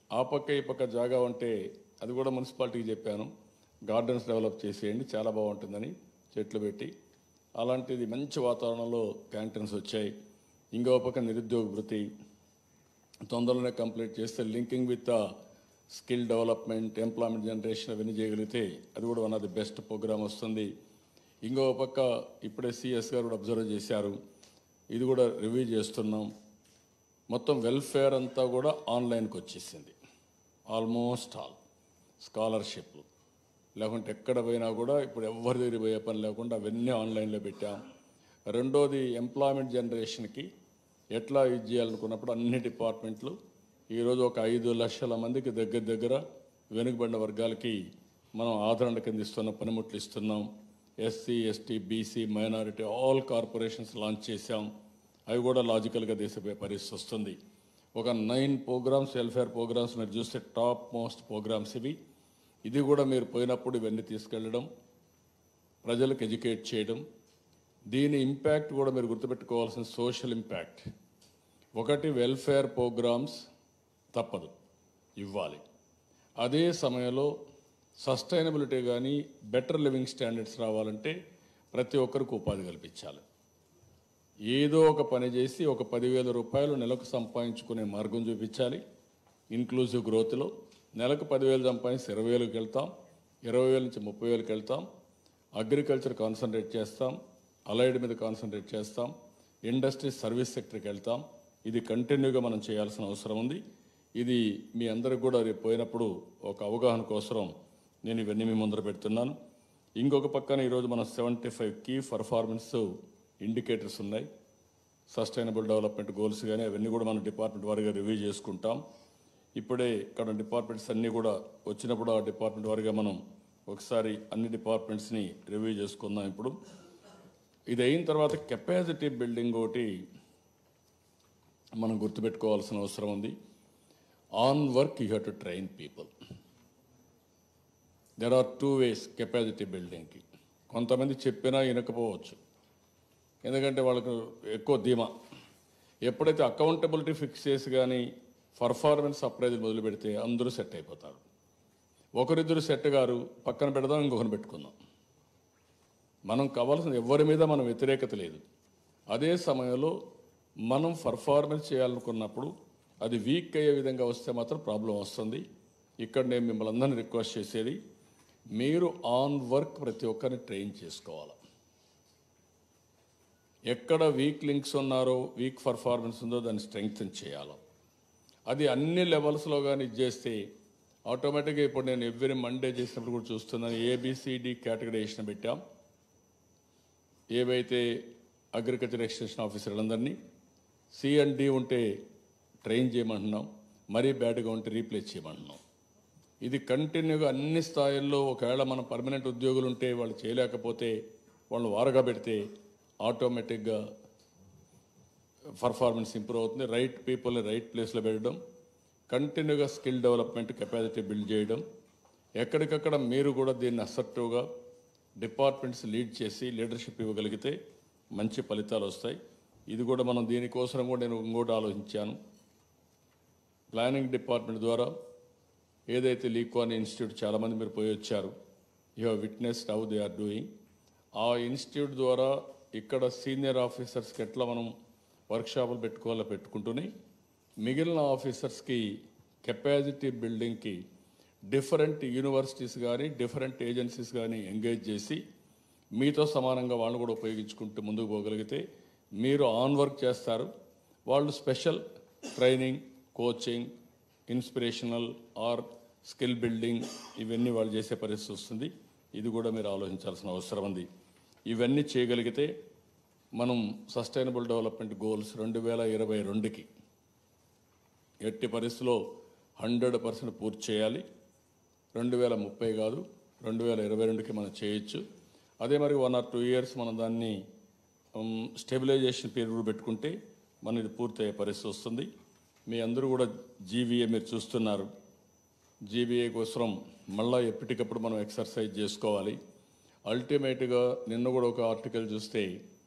ఆ పక్క ఈ పక్క జాగా ఉంటే అది కూడా మున్సిపాలిటీకి చెప్పాను గార్డెన్స్ డెవలప్ చేసేయండి చాలా బాగుంటుందని చెట్లు పెట్టి అలాంటిది మంచి వాతావరణంలో క్యాంటీన్స్ వచ్చాయి ఇంకో పక్క నిరుద్యోగ వృత్తి తొందరలోనే కంప్లీట్ చేస్తే linking with skill development employment generation అవన్నీ చేయగలిగితే అది కూడా one of the best programme వస్తుంది ఇంకో పక్క ఇప్పుడే సిఎస్ గారు కూడా అబ్జర్వ్ చేశారు ఇది కూడా రివ్యూ చేస్తున్నాం మొత్తం వెల్ఫేర్ అంతా కూడా ఆన్లైన్కి వచ్చేసింది ఆల్మోస్ట్ ఆల్ స్కాలర్షిప్లు లేకుంటే ఎక్కడ పోయినా కూడా ఇప్పుడు ఎవరి దగ్గర పోయే పని లేకుండా అవన్నీ ఆన్లైన్లో పెట్టాం రెండోది ఎంప్లాయ్మెంట్ జనరేషన్కి ఎట్లా ఇది చేయాలనుకున్నప్పుడు అన్ని డిపార్ట్మెంట్లు ఈరోజు ఒక ఐదు లక్షల మందికి దగ్గర దగ్గర వెనుకబడిన వర్గాలకి మనం ఆదరణ కింద ఇస్తున్న పనిముట్లు ఇస్తున్నాం SC ST BC minority all corporations launch చేశాం అవి కూడా లాజికల్గా దేశపోయే పరిస్థితి వస్తుంది ఒక నైన్ ప్రోగ్రామ్స్ వెల్ఫేర్ ప్రోగ్రామ్స్ మీరు చూస్తే టాప్ మోస్ట్ ప్రోగ్రామ్స్ ఇవి ఇది కూడా మీరు పోయినప్పుడు ఇవన్నీ తీసుకెళ్ళడం ప్రజలకు ఎడ్యుకేట్ చేయడం దీని ఇంపాక్ట్ కూడా మీరు గుర్తుపెట్టుకోవాల్సిన సోషల్ ఇంపాక్ట్ ఒకటి వెల్ఫేర్ ప్రోగ్రామ్స్ తప్పదు ఇవ్వాలి అదే సమయంలో సస్టైనబిలిటీ కానీ బెటర్ లివింగ్ స్టాండర్డ్స్ రావాలంటే ప్రతి ఒక్కరికి ఉపాధి కల్పించాలి ఏదో ఒక పని చేసి ఒక పదివేల రూపాయలు నెలకు సంపాదించుకునే మార్గం చూపించాలి ఇన్క్లూజివ్ గ్రోత్లో నెలకు పదివేలు సంపాదించి ఇరవై వేలకు వెళ్తాం ఇరవై వేల నుంచి ముప్పై వేలకు వెళ్తాం అగ్రికల్చర్ కాన్సన్ట్రేట్ చేస్తాం అలైడ్ మీద కాన్సన్ట్రేట్ చేస్తాం ఇండస్ట్రీ సర్వీస్ సెక్టర్కి వెళ్తాం ఇది కంటిన్యూగా మనం చేయాల్సిన అవసరం ఉంది ఇది మీ అందరికి కూడా రేపు పోయినప్పుడు ఒక అవగాహన కోసం నేను ఇవన్నీ మీ ముందర పెడుతున్నాను ఇంకొక పక్కన ఈరోజు మన seventy five key performance indicators ఉన్నాయి సస్టైనబుల్ డెవలప్మెంట్ గోల్స్ కానీ అవన్నీ కూడా మన డిపార్ట్మెంట్ వారిగా రివ్యూ చేసుకుంటాం ఇప్పుడే ఇక్కడ డిపార్ట్మెంట్స్ అన్నీ కూడా వచ్చినప్పుడు ఆ డిపార్ట్మెంట్ వారిగా మనం ఒకసారి అన్ని డిపార్ట్మెంట్స్ని రివ్యూ చేసుకుందాం ఇప్పుడు ఇది అయిన తర్వాత కెపాసిటీ బిల్డింగ్ ఒకటి మనం గుర్తుపెట్టుకోవాల్సిన అవసరం ఉంది on work you have to train people there are two ways capacity బిల్డింగ్కి కొంతమంది చెప్పినా వినకపోవచ్చు ఎందుకంటే వాళ్ళకు ఎక్కువ ధీమా ఎప్పుడైతే అకౌంటబిలిటీ ఫిక్స్ చేసి కానీ పర్ఫార్మెన్స్ అప్రైజ్ మొదలు పెడితే అందరూ సెట్ అయిపోతారు ఒకరిద్దరు సెట్ గారు పక్కన పెడదాం ఇంకొకరిని పెట్టుకుందాం మనం కావాల్సిన ఎవరి మీద మనం వ్యతిరేకత లేదు అదే సమయంలో మనం పర్ఫార్మెన్స్ చేయాలనుకున్నప్పుడు అది వీక్ అయ్యే విధంగా వస్తే మాత్రం ప్రాబ్లం వస్తుంది ఇక్కడ నేను మిమ్మల్ని అందరినీ రిక్వెస్ట్ చేసేది మీరు ఆన్ వర్క్ ప్రతి ఒక్కరిని ట్రైన్ చేసుకోవాలి ఎక్కడ వీక్ లింక్స్ ఉన్నారో వీక్ పర్ఫార్మెన్స్ ఉందో దాన్ని స్ట్రెంగ్తన్ చేయాలి అది అన్ని లెవెల్స్లో కానీ ఇది చేస్తే ఆటోమేటిక్గా ఇప్పుడు నేను ఎవ్రీ మండే చేసినప్పుడు కూడా చూస్తున్నాను ఏబిసిడి కేటగరైజేషన్ పెట్టాం ఏవైతే అగ్రికల్చర్ ఎక్స్టెన్షన్ ఆఫీసర్లందరినీ సి అండ్ డి ఉంటే ట్రైన్ చేయమంటున్నాం మరీ బ్యాడ్గా ఉంటే రీప్లేస్ చేయమంటున్నాం ఇది కంటిన్యూగా అన్ని స్థాయిల్లో ఒకవేళ మన పర్మనెంట్ ఉద్యోగులు ఉంటే వాళ్ళు చేయలేకపోతే వాళ్ళని వారగా పెడితే ఆటోమేటిక్గా పర్ఫార్మెన్స్ ఇంప్రూవ్ అవుతుంది రైట్ పీపుల్ని రైట్ ప్లేస్లో పెట్టడం కంటిన్యూగా స్కిల్ డెవలప్మెంట్ కెపాసిటీ బిల్డ్ చేయడం ఎక్కడికక్కడ మీరు కూడా దీన్ని అసర్టివ్గా డిపార్ట్మెంట్స్ లీడ్ చేసి లీడర్షిప్ ఇవ్వగలిగితే మంచి ఫలితాలు వస్తాయి ఇది కూడా మనం దీనికోసం కూడా నేను ఇంకోటి ఆలోచించాను ప్లానింగ్ డిపార్ట్మెంట్ ద్వారా ఏదైతే లీక్వాన్ ఇన్స్టిట్యూట్ చాలామంది మీరు పోయి వచ్చారు you have witness how they are doing ఆ ఇన్స్టిట్యూట్ ద్వారా ఇక్కడ సీనియర్ ఆఫీసర్స్కి ఎట్లా మనం వర్క్షాపులు పెట్టుకోవాలో పెట్టుకుంటూనే మిగిలిన ఆఫీసర్స్కి కెపాసిటీ బిల్డింగ్కి డిఫరెంట్ యూనివర్సిటీస్ కానీ డిఫరెంట్ ఏజెన్సీస్ కానీ ఎంగేజ్ చేసి మీతో సమానంగా వాళ్ళని కూడా ఉపయోగించుకుంటూ ముందుకు పోగలిగితే మీరు ఆన్ వర్క్ చేస్తారు వాళ్ళు special training coaching inspirational or skill building ఇవన్నీ వాళ్ళు చేసే పరిస్థితి వస్తుంది ఇది కూడా మీరు ఆలోచించాల్సిన అవసరం ఉంది ఇవన్నీ చేయగలిగితే మనం సస్టైనబుల్ డెవలప్మెంట్ గోల్స్ రెండు వేల ఇరవై రెండుకి ఎట్టి పరిస్థితిలో హండ్రెడ్ పర్సెంట్ పూర్తి చేయాలి రెండు వేల ముప్పై కాదు రెండు వేల ఇరవై రెండుకి మనం చేయొచ్చు అదే మరి వన్ ఆర్ టూ ఇయర్స్ మనం దాన్ని స్టెబిలైజేషన్ పీరియడ్ పెట్టుకుంటే మన ఇది పూర్తయ్యే పరిస్థితి వస్తుంది మీ అందరూ కూడా జీవీఏ మీరు చూస్తున్నారు జీబీఏ కోసం మళ్ళా ఎప్పటికప్పుడు మనం ఎక్సర్సైజ్ చేసుకోవాలి అల్టిమేట్గా నిన్న కూడా ఒక ఆర్టికల్ చూస్తే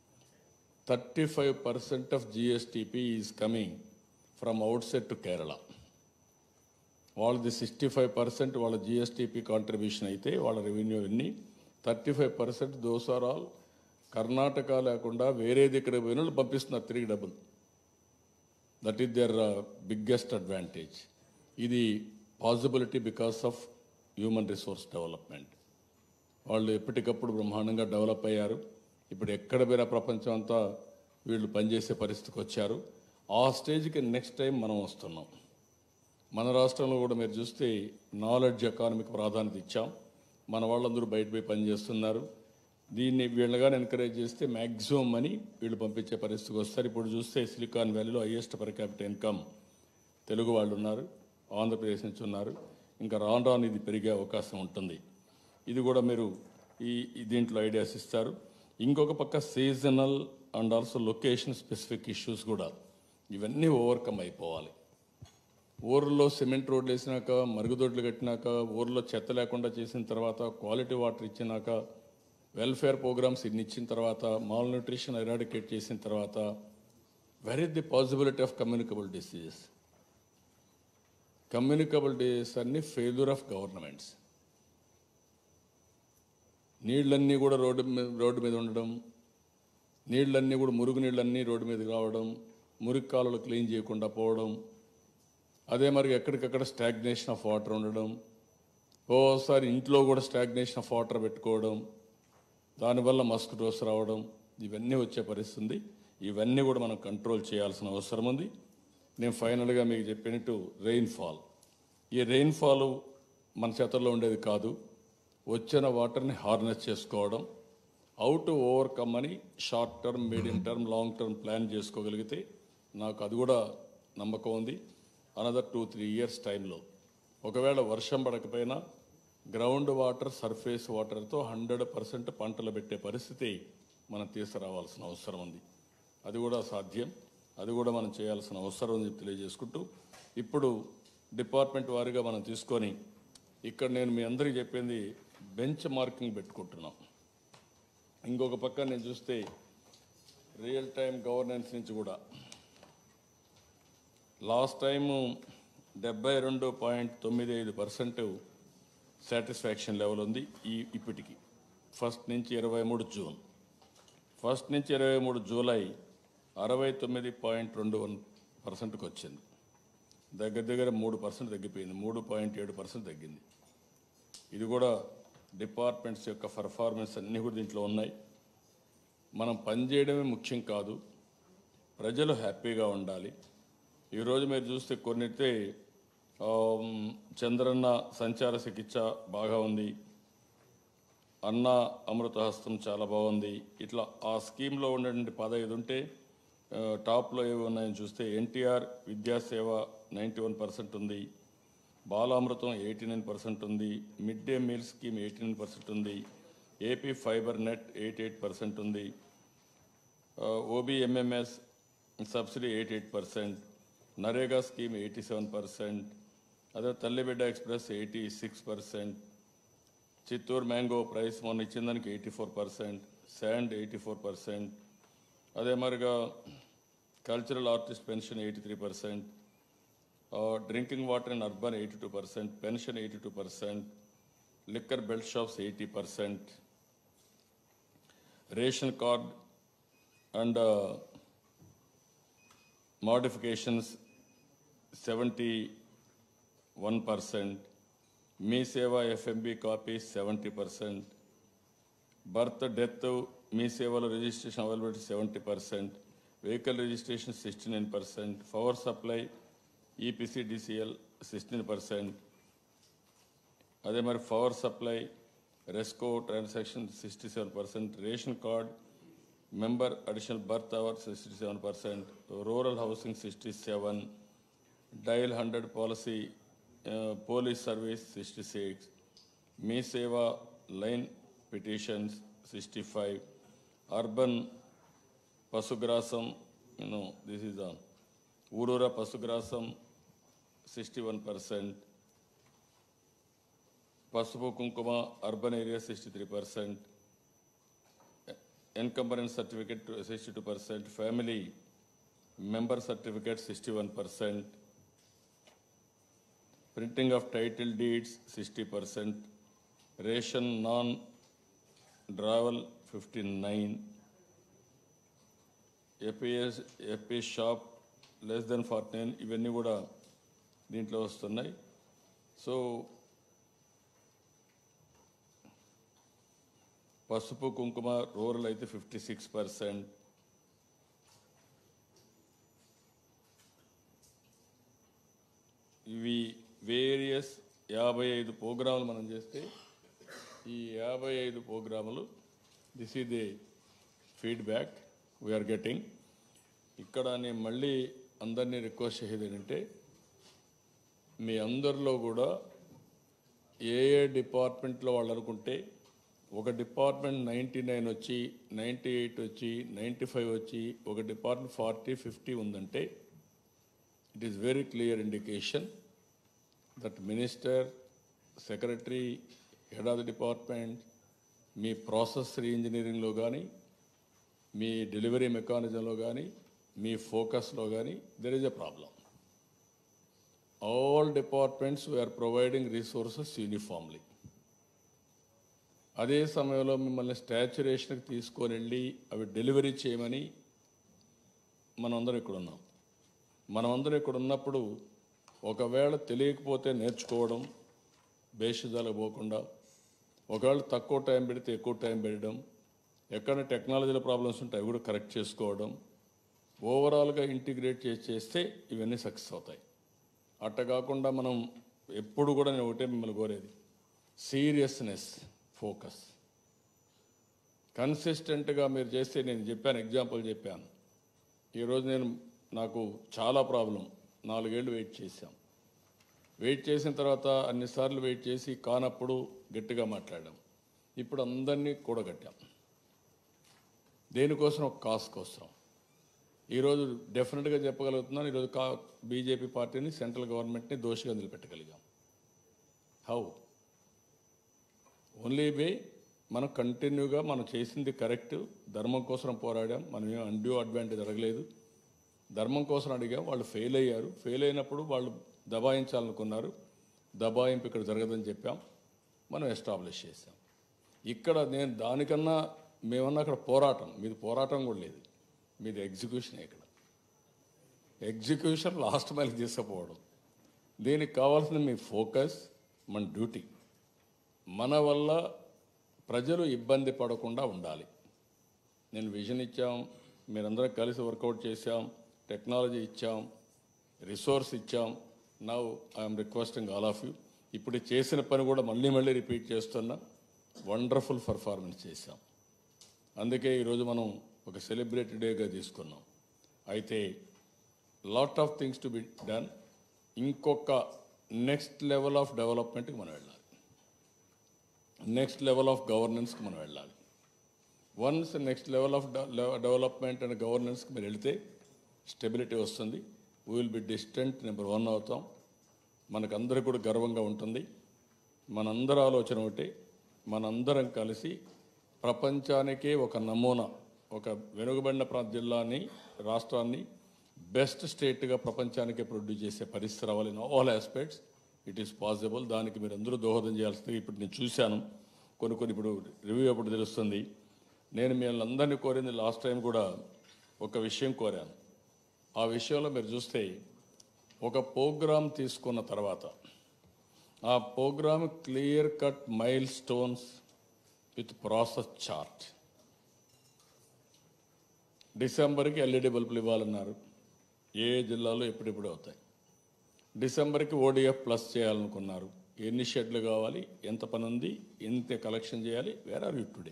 thirty five percent of GSTP is coming from outside to Kerala వాళ్ళది సిక్స్టీ ఫైవ్ పర్సెంట్ వాళ్ళ జిఎస్టిపి కాంట్రిబ్యూషన్ అయితే వాళ్ళ రెవెన్యూ ఎన్ని thirty five percent those are all Karnataka లేకుండా వేరే దగ్గర పోయిన వాళ్ళు పంపిస్తున్నారు తిరిగి డబ్బులు that is their biggest advantage ఇది possibility because of human resource development వాళ్ళు ఎప్పటికప్పుడు బ్రహ్మాండంగా డెవలప్ అయ్యారు ఇప్పుడు ఎక్కడ పోయినా ప్రపంచం అంతా వీళ్ళు పనిచేసే పరిస్థితికి వచ్చారు ఆ స్టేజ్కి నెక్స్ట్ టైం మనం వస్తున్నాం మన రాష్ట్రంలో కూడా మీరు చూస్తే నాలెడ్జ్ ఎకానమీకి ప్రాధాన్యత ఇచ్చాం మన వాళ్ళందరూ బయట పోయి పనిచేస్తున్నారు దీన్ని వీళ్ళగానే ఎంకరేజ్ చేస్తే మ్యాక్సిమం మనీ వీళ్ళు పంపించే పరిస్థితికి వస్తారు ఇప్పుడు చూస్తే సిలికాన్ వ్యాలీలో highest per capital income Telugu వాళ్ళు ఉన్నారు ఆంధ్రప్రదేశ్ నుంచి ఉన్నారు ఇంకా రాను రాను ఇది పెరిగే అవకాశం ఉంటుంది ఇది కూడా మీరు ఈ ఈ దీంట్లో ఐడియాస్ ఇస్తారు ఇంకొక పక్క seasonal and also location specific issues కూడా ఇవన్నీ ఓవర్కమ్ అయిపోవాలి ఊర్లో సిమెంట్ రోడ్లు వేసినాక మరుగుదొడ్లు కట్టినాక ఊర్లో చెత్త లేకుండా చేసిన తర్వాత క్వాలిటీ వాటర్ ఇచ్చినాక వెల్ఫేర్ ప్రోగ్రామ్స్ ఇన్ని ఇచ్చిన తర్వాత మాల్ న్యూట్రిషన్ ఎరాడికేట్ చేసిన తర్వాత where is the possibility of communicable diseases communicable diseases అన్ని ఫెయిల్యూర్ ఆఫ్ గవర్నమెంట్స్ నీళ్ళన్నీ కూడా రోడ్డు మీద రోడ్డు మీద ఉండడం నీళ్ళన్నీ కూడా మురుగు నీళ్ళన్నీ రోడ్డు మీదకి రావడం మురికి కాలువలు క్లీన్ చేయకుండా పోవడం అదే మరి ఎక్కడికక్కడ స్టాగ్నేషన్ ఆఫ్ వాటర్ ఉండడం ఓసారి ఇంట్లో కూడా స్టాగ్నేషన్ ఆఫ్ వాటర్ పెట్టుకోవడం దానివల్ల మస్కిటోస్ రావడం ఇవన్నీ వచ్చే పరిస్థితి ఉంది ఇవన్నీ కూడా మనం కంట్రోల్ చేయాల్సిన అవసరం ఉంది నేను ఫైనల్గా మీకు చెప్పినట్టు రెయిన్ఫాల్ ఈ రెయిన్ఫాల్ మన చేతుల్లో ఉండేది కాదు వచ్చిన వాటర్ని హార్నెస్ చేసుకోవడం హౌ టు ఓవర్కమ్ అని short term medium term long term plan చేసుకోగలిగితే నాకు అది కూడా నమ్మకం ఉంది అనదర్ టూ త్రీ ఇయర్స్ టైంలో ఒకవేళ వర్షం పడకపోయినా గ్రౌండ్ వాటర్ సర్ఫేస్ వాటర్తో హండ్రెడ్ పర్సెంట్ పంటలు పెట్టే పరిస్థితి మనం తీసుకురావాల్సిన అవసరం ఉంది అది కూడా సాధ్యం అది కూడా మనం చేయాల్సిన అవసరం ఉంది తెలియజేసుకుంటూ ఇప్పుడు డిపార్ట్మెంట్ వారీగా మనం తీసుకొని ఇక్కడ నేను మీ అందరికీ చెప్పింది బెంచ్ మార్కింగ్ పెట్టుకుంటున్నాం ఇంకొక పక్క నేను చూస్తే రియల్ టైం గవర్నెన్స్ నుంచి కూడా లాస్ట్ టైము డెబ్బై రెండు పాయింట్ తొమ్మిది ఐదు పర్సెంట్ సాటిస్ఫాక్షన్ లెవెల్ ఉంది ఈ ఇప్పటికి ఫస్ట్ నుంచి ఇరవై మూడు జూన్ ఫస్ట్ నుంచి ఇరవై మూడు జూలై అరవై తొమ్మిది పాయింట్ రెండు వన్ పర్సెంట్కి వచ్చింది దగ్గర దగ్గర మూడు పర్సెంట్ తగ్గిపోయింది మూడు పాయింట్ ఏడు పర్సెంట్ తగ్గింది ఇది కూడా డిపార్ట్మెంట్స్ యొక్క పర్ఫార్మెన్స్ అన్నీ కూడా దీంట్లో ఉన్నాయి మనం పనిచేయడమే ముఖ్యం కాదు ప్రజలు హ్యాపీగా ఉండాలి ఈరోజు మీరు చూస్తే కొన్నితే ఆమ్, చంద్రన్న సంచార చికిత్స బాగా ఉంది అన్న అమృతహస్తం చాలా బాగుంది ఇట్లా ఆ స్కీమ్లో ఉన్నటువంటి పదహైదు ఉంటే ఆ, టాప్లో ఏవి ఉన్నాయని చూస్తే NTR Vidyaseva ninety one percent ఉంది బాలామృతం ఎయిటీ నైన్ పర్సెంట్ ఉంది mid day meal scheme eighty nine percent ఉంది AP fibre net eighty eight percent ఉంది OBMMS subsidy eighty eight percent NREGA scheme eighty seven percent అదే Thallibidda express eighty six percent Chittoor mango price మొన్న ఇచ్చిన దానికి eighty four percent sand eighty four percent అదే మరిగా cultural artist pension eighty three percent drinking water in urban eighty two percent pension eighty two percent liquor belt shops eighty percent ration card and modifications seventy one percent Mee Seva FMB copies seventy percent birth death మీ సేవలో registration availability seventy percent vehicle registration sixty nine percent power supply EPC DCL sixteen percent అదే మరి power supply RESCO transaction sixty seven percent ration card member additional birth hour sixty seven percent rural housing sixty seven dial hundred policy police service sixty six మీ సేవ line petitions sixty five urban పశుగ్రాసం యూనో దిస్ ఈజ్ ఆన్ ఊరూర పశుగ్రాసం సిక్స్టీ వన్ పర్సెంట్ పసుపు కుంకుమ urban area sixty three percent encumbrance certificate sixty two percent family member certificate sixty one percent printing of title deeds sixty percent ration non drawal fifty nine APS AP shop less than forty nine ఇవన్నీ కూడా దీంట్లో వస్తున్నాయి సో పసుపు కుంకుమ రూరల్ అయితే ఫిఫ్టీ సిక్స్ పర్సెంట్ ఇవి వేరియస్ యాభై ఐదు ప్రోగ్రాములు మనం చేస్తే ఈ యాభై ఐదు ప్రోగ్రాములు దిస్ ఈ ది ఫీడ్బ్యాక్ వీఆర్ గెటింగ్ ఇక్కడ నేను మళ్ళీ అందరినీ రిక్వెస్ట్ చేసేది ఏంటంటే మీ అందరిలో కూడా ఏ ఏ డిపార్ట్మెంట్లో వాళ్ళు అనుకుంటే ఒక డిపార్ట్మెంట్ నైంటీ నైన్ వచ్చి నైంటీ ఎయిట్ వచ్చి నైంటీ ఫైవ్ వచ్చి ఒక డిపార్ట్మెంట్ ఫార్టీ ఫిఫ్టీ ఉందంటే it is very clear indication that minister secretary head of the department మీ ప్రాసెస్ రీఇంజనీరింగ్లో కానీ మీ డెలివరీ మెకానిజంలో కానీ మీ ఫోకస్లో కానీ there is a problem all departments we are providing resources uniformly అదే సమయంలో మిమ్మల్ని స్టాచ్యురేషన్కి తీసుకొని వెళ్ళి అవి డెలివరీ చేయమని మనమందరం ఇక్కడ ఉన్నాం మనమందరం ఇక్కడ ఉన్నప్పుడు ఒకవేళ తెలియకపోతే నేర్చుకోవడం బేషిజాలకు పోకుండా ఒకవేళ తక్కువ టైం పెడితే ఎక్కువ టైం పెట్టడం ఎక్కడ టెక్నాలజీలో ప్రాబ్లమ్స్ ఉంటే అవి కూడా కరెక్ట్ చేసుకోవడం ఓవరాల్గా ఇంటిగ్రేట్ చేసి చేస్తే ఇవన్నీ సక్సెస్ అవుతాయి అట్ట కాకుండా మనం ఎప్పుడు కూడా నేను ఒకటే మిమ్మల్ని కోరేది సీరియస్నెస్ ఫోకస్ కన్సిస్టెంట్గా మీరు చేస్తే నేను చెప్పాను ఎగ్జాంపుల్ చెప్పాను ఈరోజు నేను నాకు చాలా ప్రాబ్లం నాలుగేళ్ళు వెయిట్ చేశాం వెయిట్ చేసిన తర్వాత అన్నిసార్లు వెయిట్ చేసి కానప్పుడు గట్టిగా మాట్లాడాం ఇప్పుడు అందరినీ కూడగట్టాం దేనికోసం ఒక కాస్ కోసం ఈరోజు డెఫినెట్గా చెప్పగలుగుతున్నాను ఈరోజు కా బీజేపీ పార్టీని సెంట్రల్ గవర్నమెంట్ని దోషిగా నిలబెట్టగలిగాం హౌ ఓన్లీ వే మనం కంటిన్యూగా మనం చేసింది కరెక్ట్ ధర్మం కోసం పోరాడాం మనం ఏం అన్డ్యూ అడ్వాంటేజ్ అడగలేదు ధర్మం కోసం అడిగాం వాళ్ళు ఫెయిల్ అయ్యారు ఫెయిల్ అయినప్పుడు వాళ్ళు దబాయించాలనుకున్నారు దబాయింపు ఇక్కడ జరగదని చెప్పాం మనం ఎస్టాబ్లిష్ చేసాం ఇక్కడ నేను దానికన్నా మేమన్నా అక్కడ పోరాటం మీది పోరాటం కూడా లేదు మీది ఎగ్జిక్యూషన్ ఇక్కడ ఎగ్జిక్యూషన్ లాస్ట్ మైల్ తీసుకుపోవడం దీనికి కావాల్సిన మీ ఫోకస్ మన డ్యూటీ మన వల్ల ప్రజలు ఇబ్బంది పడకుండా ఉండాలి నేను విజన్ ఇచ్చాం మీరందరం కలిసి వర్కౌట్ చేశాం టెక్నాలజీ ఇచ్చాం రిసోర్స్ ఇచ్చాం now I'm requesting all of you ఇప్పుడు చేసిన పని కూడా మళ్ళీ మళ్ళీ రిపీట్ చేస్తున్నా వండర్ఫుల్ పర్ఫార్మెన్స్ చేశాం అందుకే ఈరోజు మనం ఒక సెలబ్రేటెడ్ డేగా తీసుకున్నాం అయితే lot of things to be done ఇంకొక నెక్స్ట్ లెవెల్ ఆఫ్ డెవలప్మెంట్కి మనం వెళ్ళాలి నెక్స్ట్ లెవెల్ ఆఫ్ గవర్నెన్స్కి మనం వెళ్ళాలి once next level of development and గవర్నెన్స్కి మీరు వెళితే స్టెబిలిటీ వస్తుంది we will be distant number one అవుతాం మనకందరికి కూడా గర్వంగా ఉంటుంది మనందరి ఆలోచన ఒకటి మనందరం కలిసి ప్రపంచానికే ఒక నమూనా ఒక వెనుకబడిన ప్రాంత జిల్లాని రాష్ట్రాన్ని బెస్ట్ స్టేట్గా ప్రపంచానికే ప్రొడ్యూస్ చేసే పరిస్థితి రావాలి in all aspects it is possible దానికి మీరు అందరూ దోహదం చేయాల్సింది ఇప్పుడు నేను చూశాను కొన్ని కొన్ని ఇప్పుడు రివ్యూ అప్పుడు తెలుస్తుంది నేను మిమ్మల్ని అందరినీ కోరింది లాస్ట్ టైం కూడా ఒక విషయం కోరాను ఆ విషయంలో మీరు చూస్తే ఒక ప్రోగ్రామ్ తీసుకున్న తర్వాత ఆ programme clear cut milestones with process chart డిసెంబర్కి ఎల్ఈడి బల్బులు ఇవ్వాలన్నారు ఏ జిల్లాలో ఎప్పుడెప్పుడు అవుతాయి డిసెంబర్కి ఓడిఎఫ్ ప్లస్ చేయాలనుకున్నారు ఎన్ని షెడ్లు కావాలి ఎంత పని ఉంది ఎంత కలెక్షన్ చేయాలి where are you today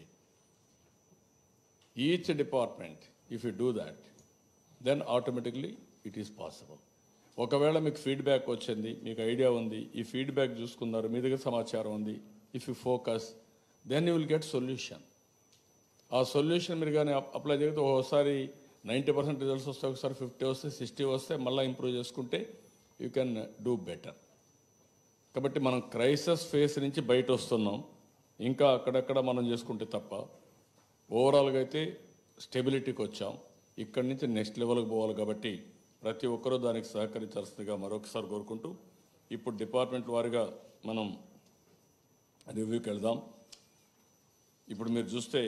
each department if you do that then automatically it is possible ఒకవేళ మీకు ఫీడ్బ్యాక్ వచ్చింది మీకు ఐడియా ఉంది ఈ ఫీడ్బ్యాక్ చూసుకున్నారు మీ దగ్గర సమాచారం ఉంది if you focus then you will get solution ఆ సొల్యూషన్ మీరు కానీ అప్లై చేస్తే ఒకసారి నైంటీ పర్సెంట్ రిజల్ట్స్ వస్తే ఒకసారి ఫిఫ్టీ వస్తే సిక్స్టీ వస్తే మళ్ళీ ఇంప్రూవ్ చేసుకుంటే యూ కెన్ డూ బెటర్ కాబట్టి మనం క్రైసిస్ ఫేస్ నుంచి బయట వస్తున్నాం ఇంకా అక్కడక్కడ మనం చేసుకుంటే తప్ప ఓవరాల్గా అయితే స్టెబిలిటీకి వచ్చాం ఇక్కడి నుంచి నెక్స్ట్ లెవెల్కి పోవాలి కాబట్టి ప్రతి ఒక్కరూ దానికి సహకరించాల్సిందిగా మరొకసారి కోరుకుంటూ ఇప్పుడు డిపార్ట్మెంట్ వారిగా మనం రివ్యూకి వెళ్దాం ఇప్పుడు మీరు చూస్తే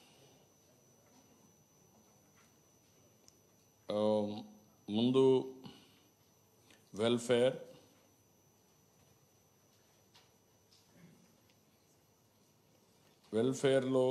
ఆ, ముందు వెల్ఫేర్ వెల్ఫేర్లో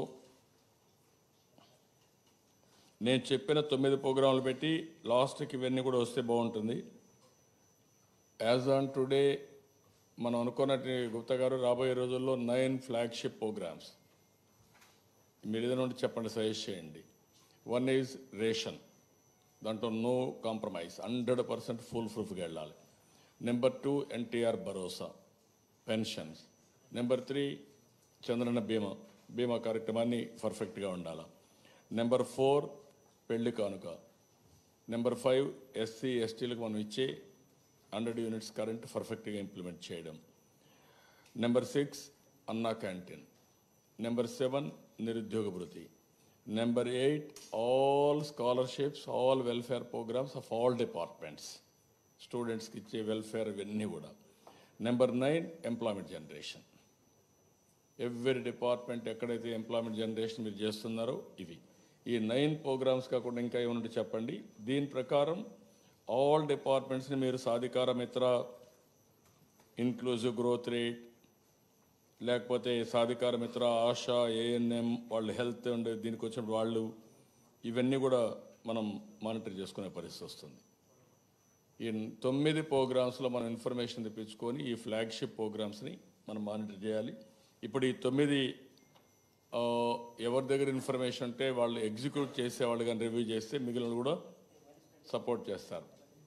నేను చెప్పిన తొమ్మిది ప్రోగ్రాంలు పెట్టి లాస్ట్కి ఇవన్నీ కూడా వస్తే బాగుంటుంది యాజ్ ఆన్ టుడే మనం అనుకున్నట్టు గుప్తా గారు రాబోయే రోజుల్లో నైన్ ఫ్లాగ్షిప్ ప్రోగ్రామ్స్ మీరు ఏదైనా ఉంటే చెప్పండి సజెస్ట్ చేయండి వన్ ఈజ్ రేషన్ దాంట్లో no compromise hundred percent full ప్రూఫ్గా వెళ్ళాలి నెంబర్ టూ ఎన్టీఆర్ భరోసా పెన్షన్స్ నెంబర్ త్రీ చంద్రన్న బీమా బీమా కార్యక్రమాన్ని పర్ఫెక్ట్గా ఉండాలి నెంబర్ ఫోర్ పెళ్లి కానుక నెంబర్ ఫైవ్ ఎస్సీ ఎస్టీలకు మనం ఇచ్చే హండ్రెడ్ యూనిట్స్ కరెంట్ పర్ఫెక్ట్గా ఇంప్లిమెంట్ చేయడం number six Anna canteen number seven నిరుద్యోగ భృతి number eight all scholarships all welfare programmes of all departments స్టూడెంట్స్కి ఇచ్చే వెల్ఫేర్ ఇవన్నీ కూడా number nine employment generation every department ఎక్కడైతే ఎంప్లాయ్మెంట్ జనరేషన్ మీరు చేస్తున్నారో ఇవి ఈ నైన్ ప్రోగ్రామ్స్ కాకుండా ఇంకా ఏమన్నట్టు చెప్పండి దీని ప్రకారం ఆల్ డిపార్ట్మెంట్స్ని మీరు సాధికార మిత్ర ఇన్క్లూజివ్ గ్రోత్ రేట్ లేకపోతే సాధికార మిత్ర ఆశా ఏఎన్ఎం వాళ్ళు హెల్త్ అండ్ దీనికి వచ్చిన వాళ్ళు ఇవన్నీ కూడా మనం మానిటర్ చేసుకునే పరిస్థితి వస్తుంది ఈ తొమ్మిది ప్రోగ్రామ్స్లో మనం ఇన్ఫర్మేషన్ తెప్పించుకొని ఈ ఫ్లాగ్షిప్ ప్రోగ్రామ్స్ని మనం మానిటర్ చేయాలి ఇప్పుడు ఈ తొమ్మిది ఆ, ఎవరి దగ్గర ఇన్ఫర్మేషన్ ఉంటే వాళ్ళు ఎగ్జిక్యూట్ చేసేవాళ్ళు కానీ రివ్యూ చేస్తే మిగిలిన కూడా సపోర్ట్ చేస్తారు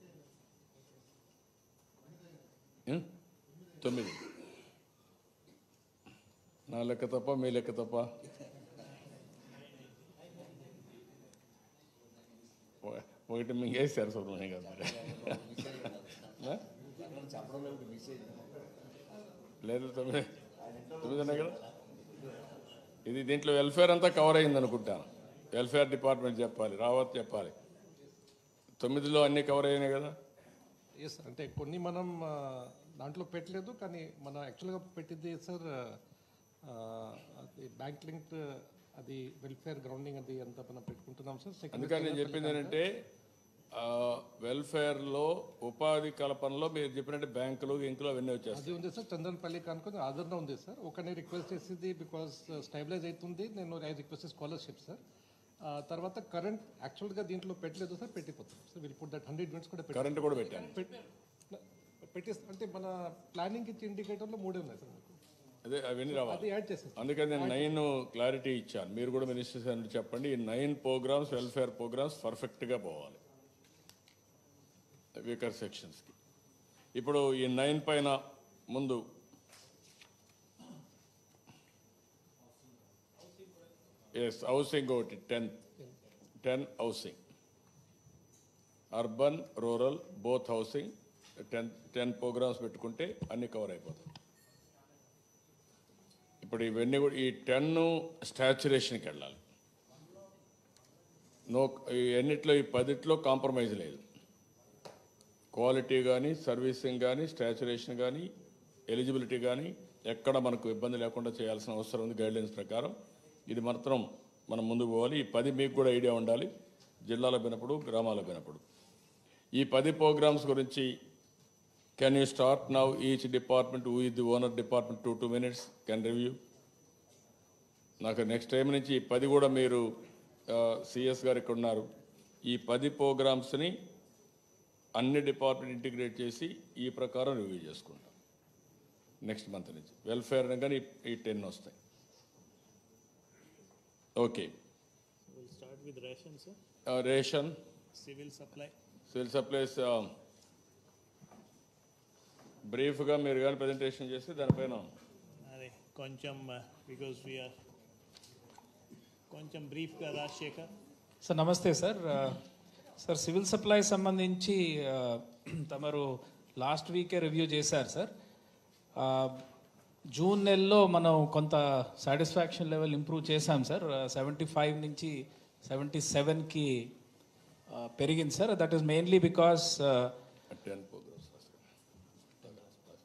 ఉం? తొమ్మిది నా లెక్క తప్ప మీ లెక్క తప్ప ఒక- ఒకటి మింగేస్తారు సుబ్రహ్మణ్యం గారు మరి ఆ? లేదు తొమ్మిది తొమ్మిది ఉన్నాయి కదా ఇది దీంట్లో వెల్ఫేర్ అంతా కవర్ అయింది అనుకుంటాను వెల్ఫేర్ డిపార్ట్మెంట్ చెప్పాలి రావత్ చెప్పాలి తొమ్మిదిలో అన్నీ కవర్ అయినాయి కదా ఎస్ అంటే కొన్ని మనం ఆ, దాంట్లో పెట్టలేదు కానీ మన యాక్చువల్గా పెట్టింది సార్ అది బ్యాంక్ లింక్ అది వెల్ఫేర్ గ్రౌండింగ్ అది అంతా మనం పెట్టుకుంటున్నాం సార్ సెకండ్ అందుకని నేను చెప్పింది ఏంటంటే ఆ, వెల్ఫేర్లో ఉపాధి కల్పనలో మీరు చెప్పినట్టు బ్యాంకులు ఇంకులు అవన్నీ వచ్చేస్తాయి అది ఉంది సార్ చందన్పల్లి కనుకొని ఆదరణ ఉంది సార్ ఒకనే రిక్వెస్ట్ చేసింది బికాస్ స్టెబిలైజ్ అవుతుంది నేను ఐ రిక్వెస్ట్ స్కాలర్షిప్ సార్ తర్వాత కరెంట్ యాక్చువల్గా దీంట్లో పెట్టలేదు సార్ పెట్టిపోతాం sir will put that hundred units కూడా పెట్టి కరెంట్ కూడా పెట్టాను పెట్టి అంటే మన ప్లానింగ్ ఇచ్చే ఇండికేటర్లో మూడే ఉన్నాయి సార్ మీకు అదే అవన్నీ రావాలి అది యాడ్ చేసేస్తాం అందుకని నేను నైన్ క్లారిటీ ఇచ్చాను మీరు కూడా మినిస్టర్స్ అని చెప్పండి ఈ నైన్ ప్రోగ్రామ్స్ వెల్ఫేర్ ప్రోగ్రామ్స్ పర్ఫెక్ట్గా పోవాలి వీకర్ సెక్షన్స్కి ఇప్పుడు ఈ నైన్ పైన ముందు ఎస్ హౌసింగ్ ఒకటి ten ten housing urban rural both housing ten ten programmes పెట్టుకుంటే అన్ని కవర్ అయిపోతాయి ఇప్పుడు ఇవన్నీ కూడా ఈ టెన్ స్టాచ్యురేషన్కి వెళ్ళాలి నో ఈ ఎన్నిట్లో ఈ పదిట్లో కాంప్రమైజ్ లేదు క్వాలిటీ కానీ సర్వీసింగ్ కానీ స్టాచ్యురేషన్ కానీ ఎలిజిబిలిటీ కానీ ఎక్కడ మనకు ఇబ్బంది లేకుండా చేయాల్సిన అవసరం ఉంది గైడ్లైన్స్ ప్రకారం ఇది మాత్రం మనం ముందుకు పోవాలి ఈ పది మీకు కూడా ఐడియా ఉండాలి జిల్లాలో పోయినప్పుడు గ్రామాలకు పోయినప్పుడు ఈ పది ప్రోగ్రామ్స్ గురించి can you start now each department who is the owner department two two minutes can review నాకు నెక్స్ట్ టైం నుంచి ఈ పది కూడా మీరు సిఎస్ గారు ఇక్కడ ఉన్నారు ఈ పది ప్రోగ్రామ్స్ని అన్ని డిపార్ట్మెంట్ ఇంటిగ్రేట్ చేసి ఈ ప్రకారం రివ్యూ చేసుకుంటాం నెక్స్ట్ మంత్ నుంచి వెల్ఫేర్ కానీ ఈ టెన్ వస్తాయి okay We'll start with ration, sir. Ration Civil supply. Civil supplies బ్రీఫ్గా మీరు కానీ ప్రజెంటేషన్ చేస్తే దానిపైన అదే కొంచెం బికాస్ వీఆర్ కొంచెం బ్రీఫ్గా రాజశేఖర్ సార్ నమస్తే సార్ ఆ, సార్ సివిల్ సప్లై సంబంధించి ఆ, తమరు లాస్ట్ వీకే రివ్యూ చేశారు సార్ ఆ, జూన్ నెలలో మనం కొంత సాటిస్ఫాక్షన్ లెవెల్ ఇంప్రూవ్ చేశాం సార్ సెవెంటీ ఫైవ్ నుంచి సెవెంటీ సెవెన్కి పెరిగింది sir that is mainly because ten programmes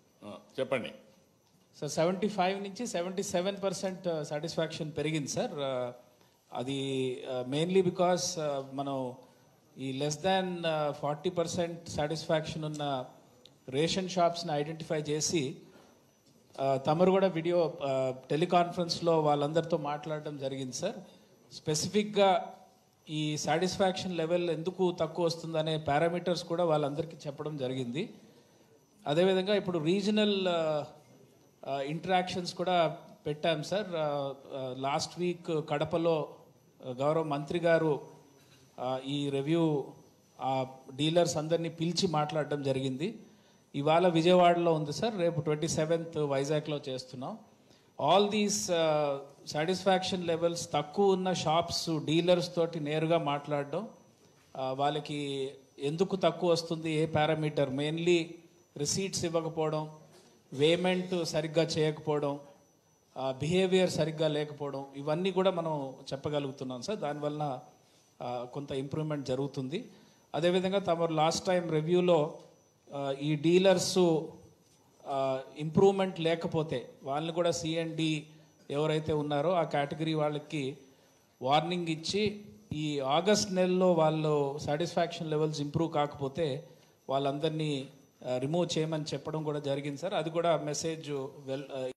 చెప్పండి సార్ సెవెంటీ ఫైవ్ నుంచి సెవెంటీ సెవెన్ పర్సెంట్ సాటిస్ఫాక్షన్ పెరిగింది సార్ Uh, అది మెయిన్లీ బికాస్ మనం ఈ less than forty percent satisfaction ఉన్న రేషన్ షాప్స్ని ఐడెంటిఫై చేసి uh, తమరు కూడా వీడియో టెలికాన్ఫరెన్స్లో వాళ్ళందరితో మాట్లాడడం జరిగింది సార్ స్పెసిఫిక్గా ఈ సాటిస్ఫాక్షన్ లెవెల్ ఎందుకు తక్కువ వస్తుందనే పారామీటర్స్ కూడా వాళ్ళందరికీ చెప్పడం జరిగింది అదేవిధంగా ఇప్పుడు రీజనల్ ఇంటరాక్షన్స్ కూడా పెట్టాం సార్ లాస్ట్ వీక్ కడపలో ఆ, గౌరవ మంత్రి గారు ఆ, ఈ రివ్యూ ఆ డీలర్స్ అందరినీ పిలిచి మాట్లాడడం జరిగింది ఇవాళ విజయవాడలో ఉంది సార్ రేపు ట్వంటీ సెవెంత్ వైజాగ్లో చేస్తున్నాం ఆల్ దీస్ సాటిస్ఫాక్షన్ లెవెల్స్ తక్కువ ఉన్న షాప్స్ డీలర్స్ తోటి నేరుగా మాట్లాడడం ఆ, వాళ్ళకి ఎందుకు తక్కువ వస్తుంది ఏ పారామీటర్ మెయిన్లీ రిసీట్స్ ఇవ్వకపోవడం పేమెంట్ సరిగ్గా చేయకపోవడం బిహేవియర్ సరిగ్గా లేకపోవడం ఇవన్నీ కూడా మనం చెప్పగలుగుతున్నాం సార్ దానివల్ల ఆ, కొంత ఇంప్రూవ్మెంట్ జరుగుతుంది అదేవిధంగా తమరు లాస్ట్ టైం రివ్యూలో ఈ డీలర్సు ఇంప్రూవ్మెంట్ లేకపోతే వాళ్ళని కూడా సిఎండి ఎవరైతే ఉన్నారో ఆ కేటగిరీ వాళ్ళకి వార్నింగ్ ఇచ్చి ఈ ఆగస్ట్ నెలలో వాళ్ళు సాటిస్ఫాక్షన్ లెవెల్స్ ఇంప్రూవ్ కాకపోతే వాళ్ళందరినీ రిమూవ్ చేయమని చెప్పడం కూడా జరిగింది సార్ అది కూడా మెసేజ్ వెల్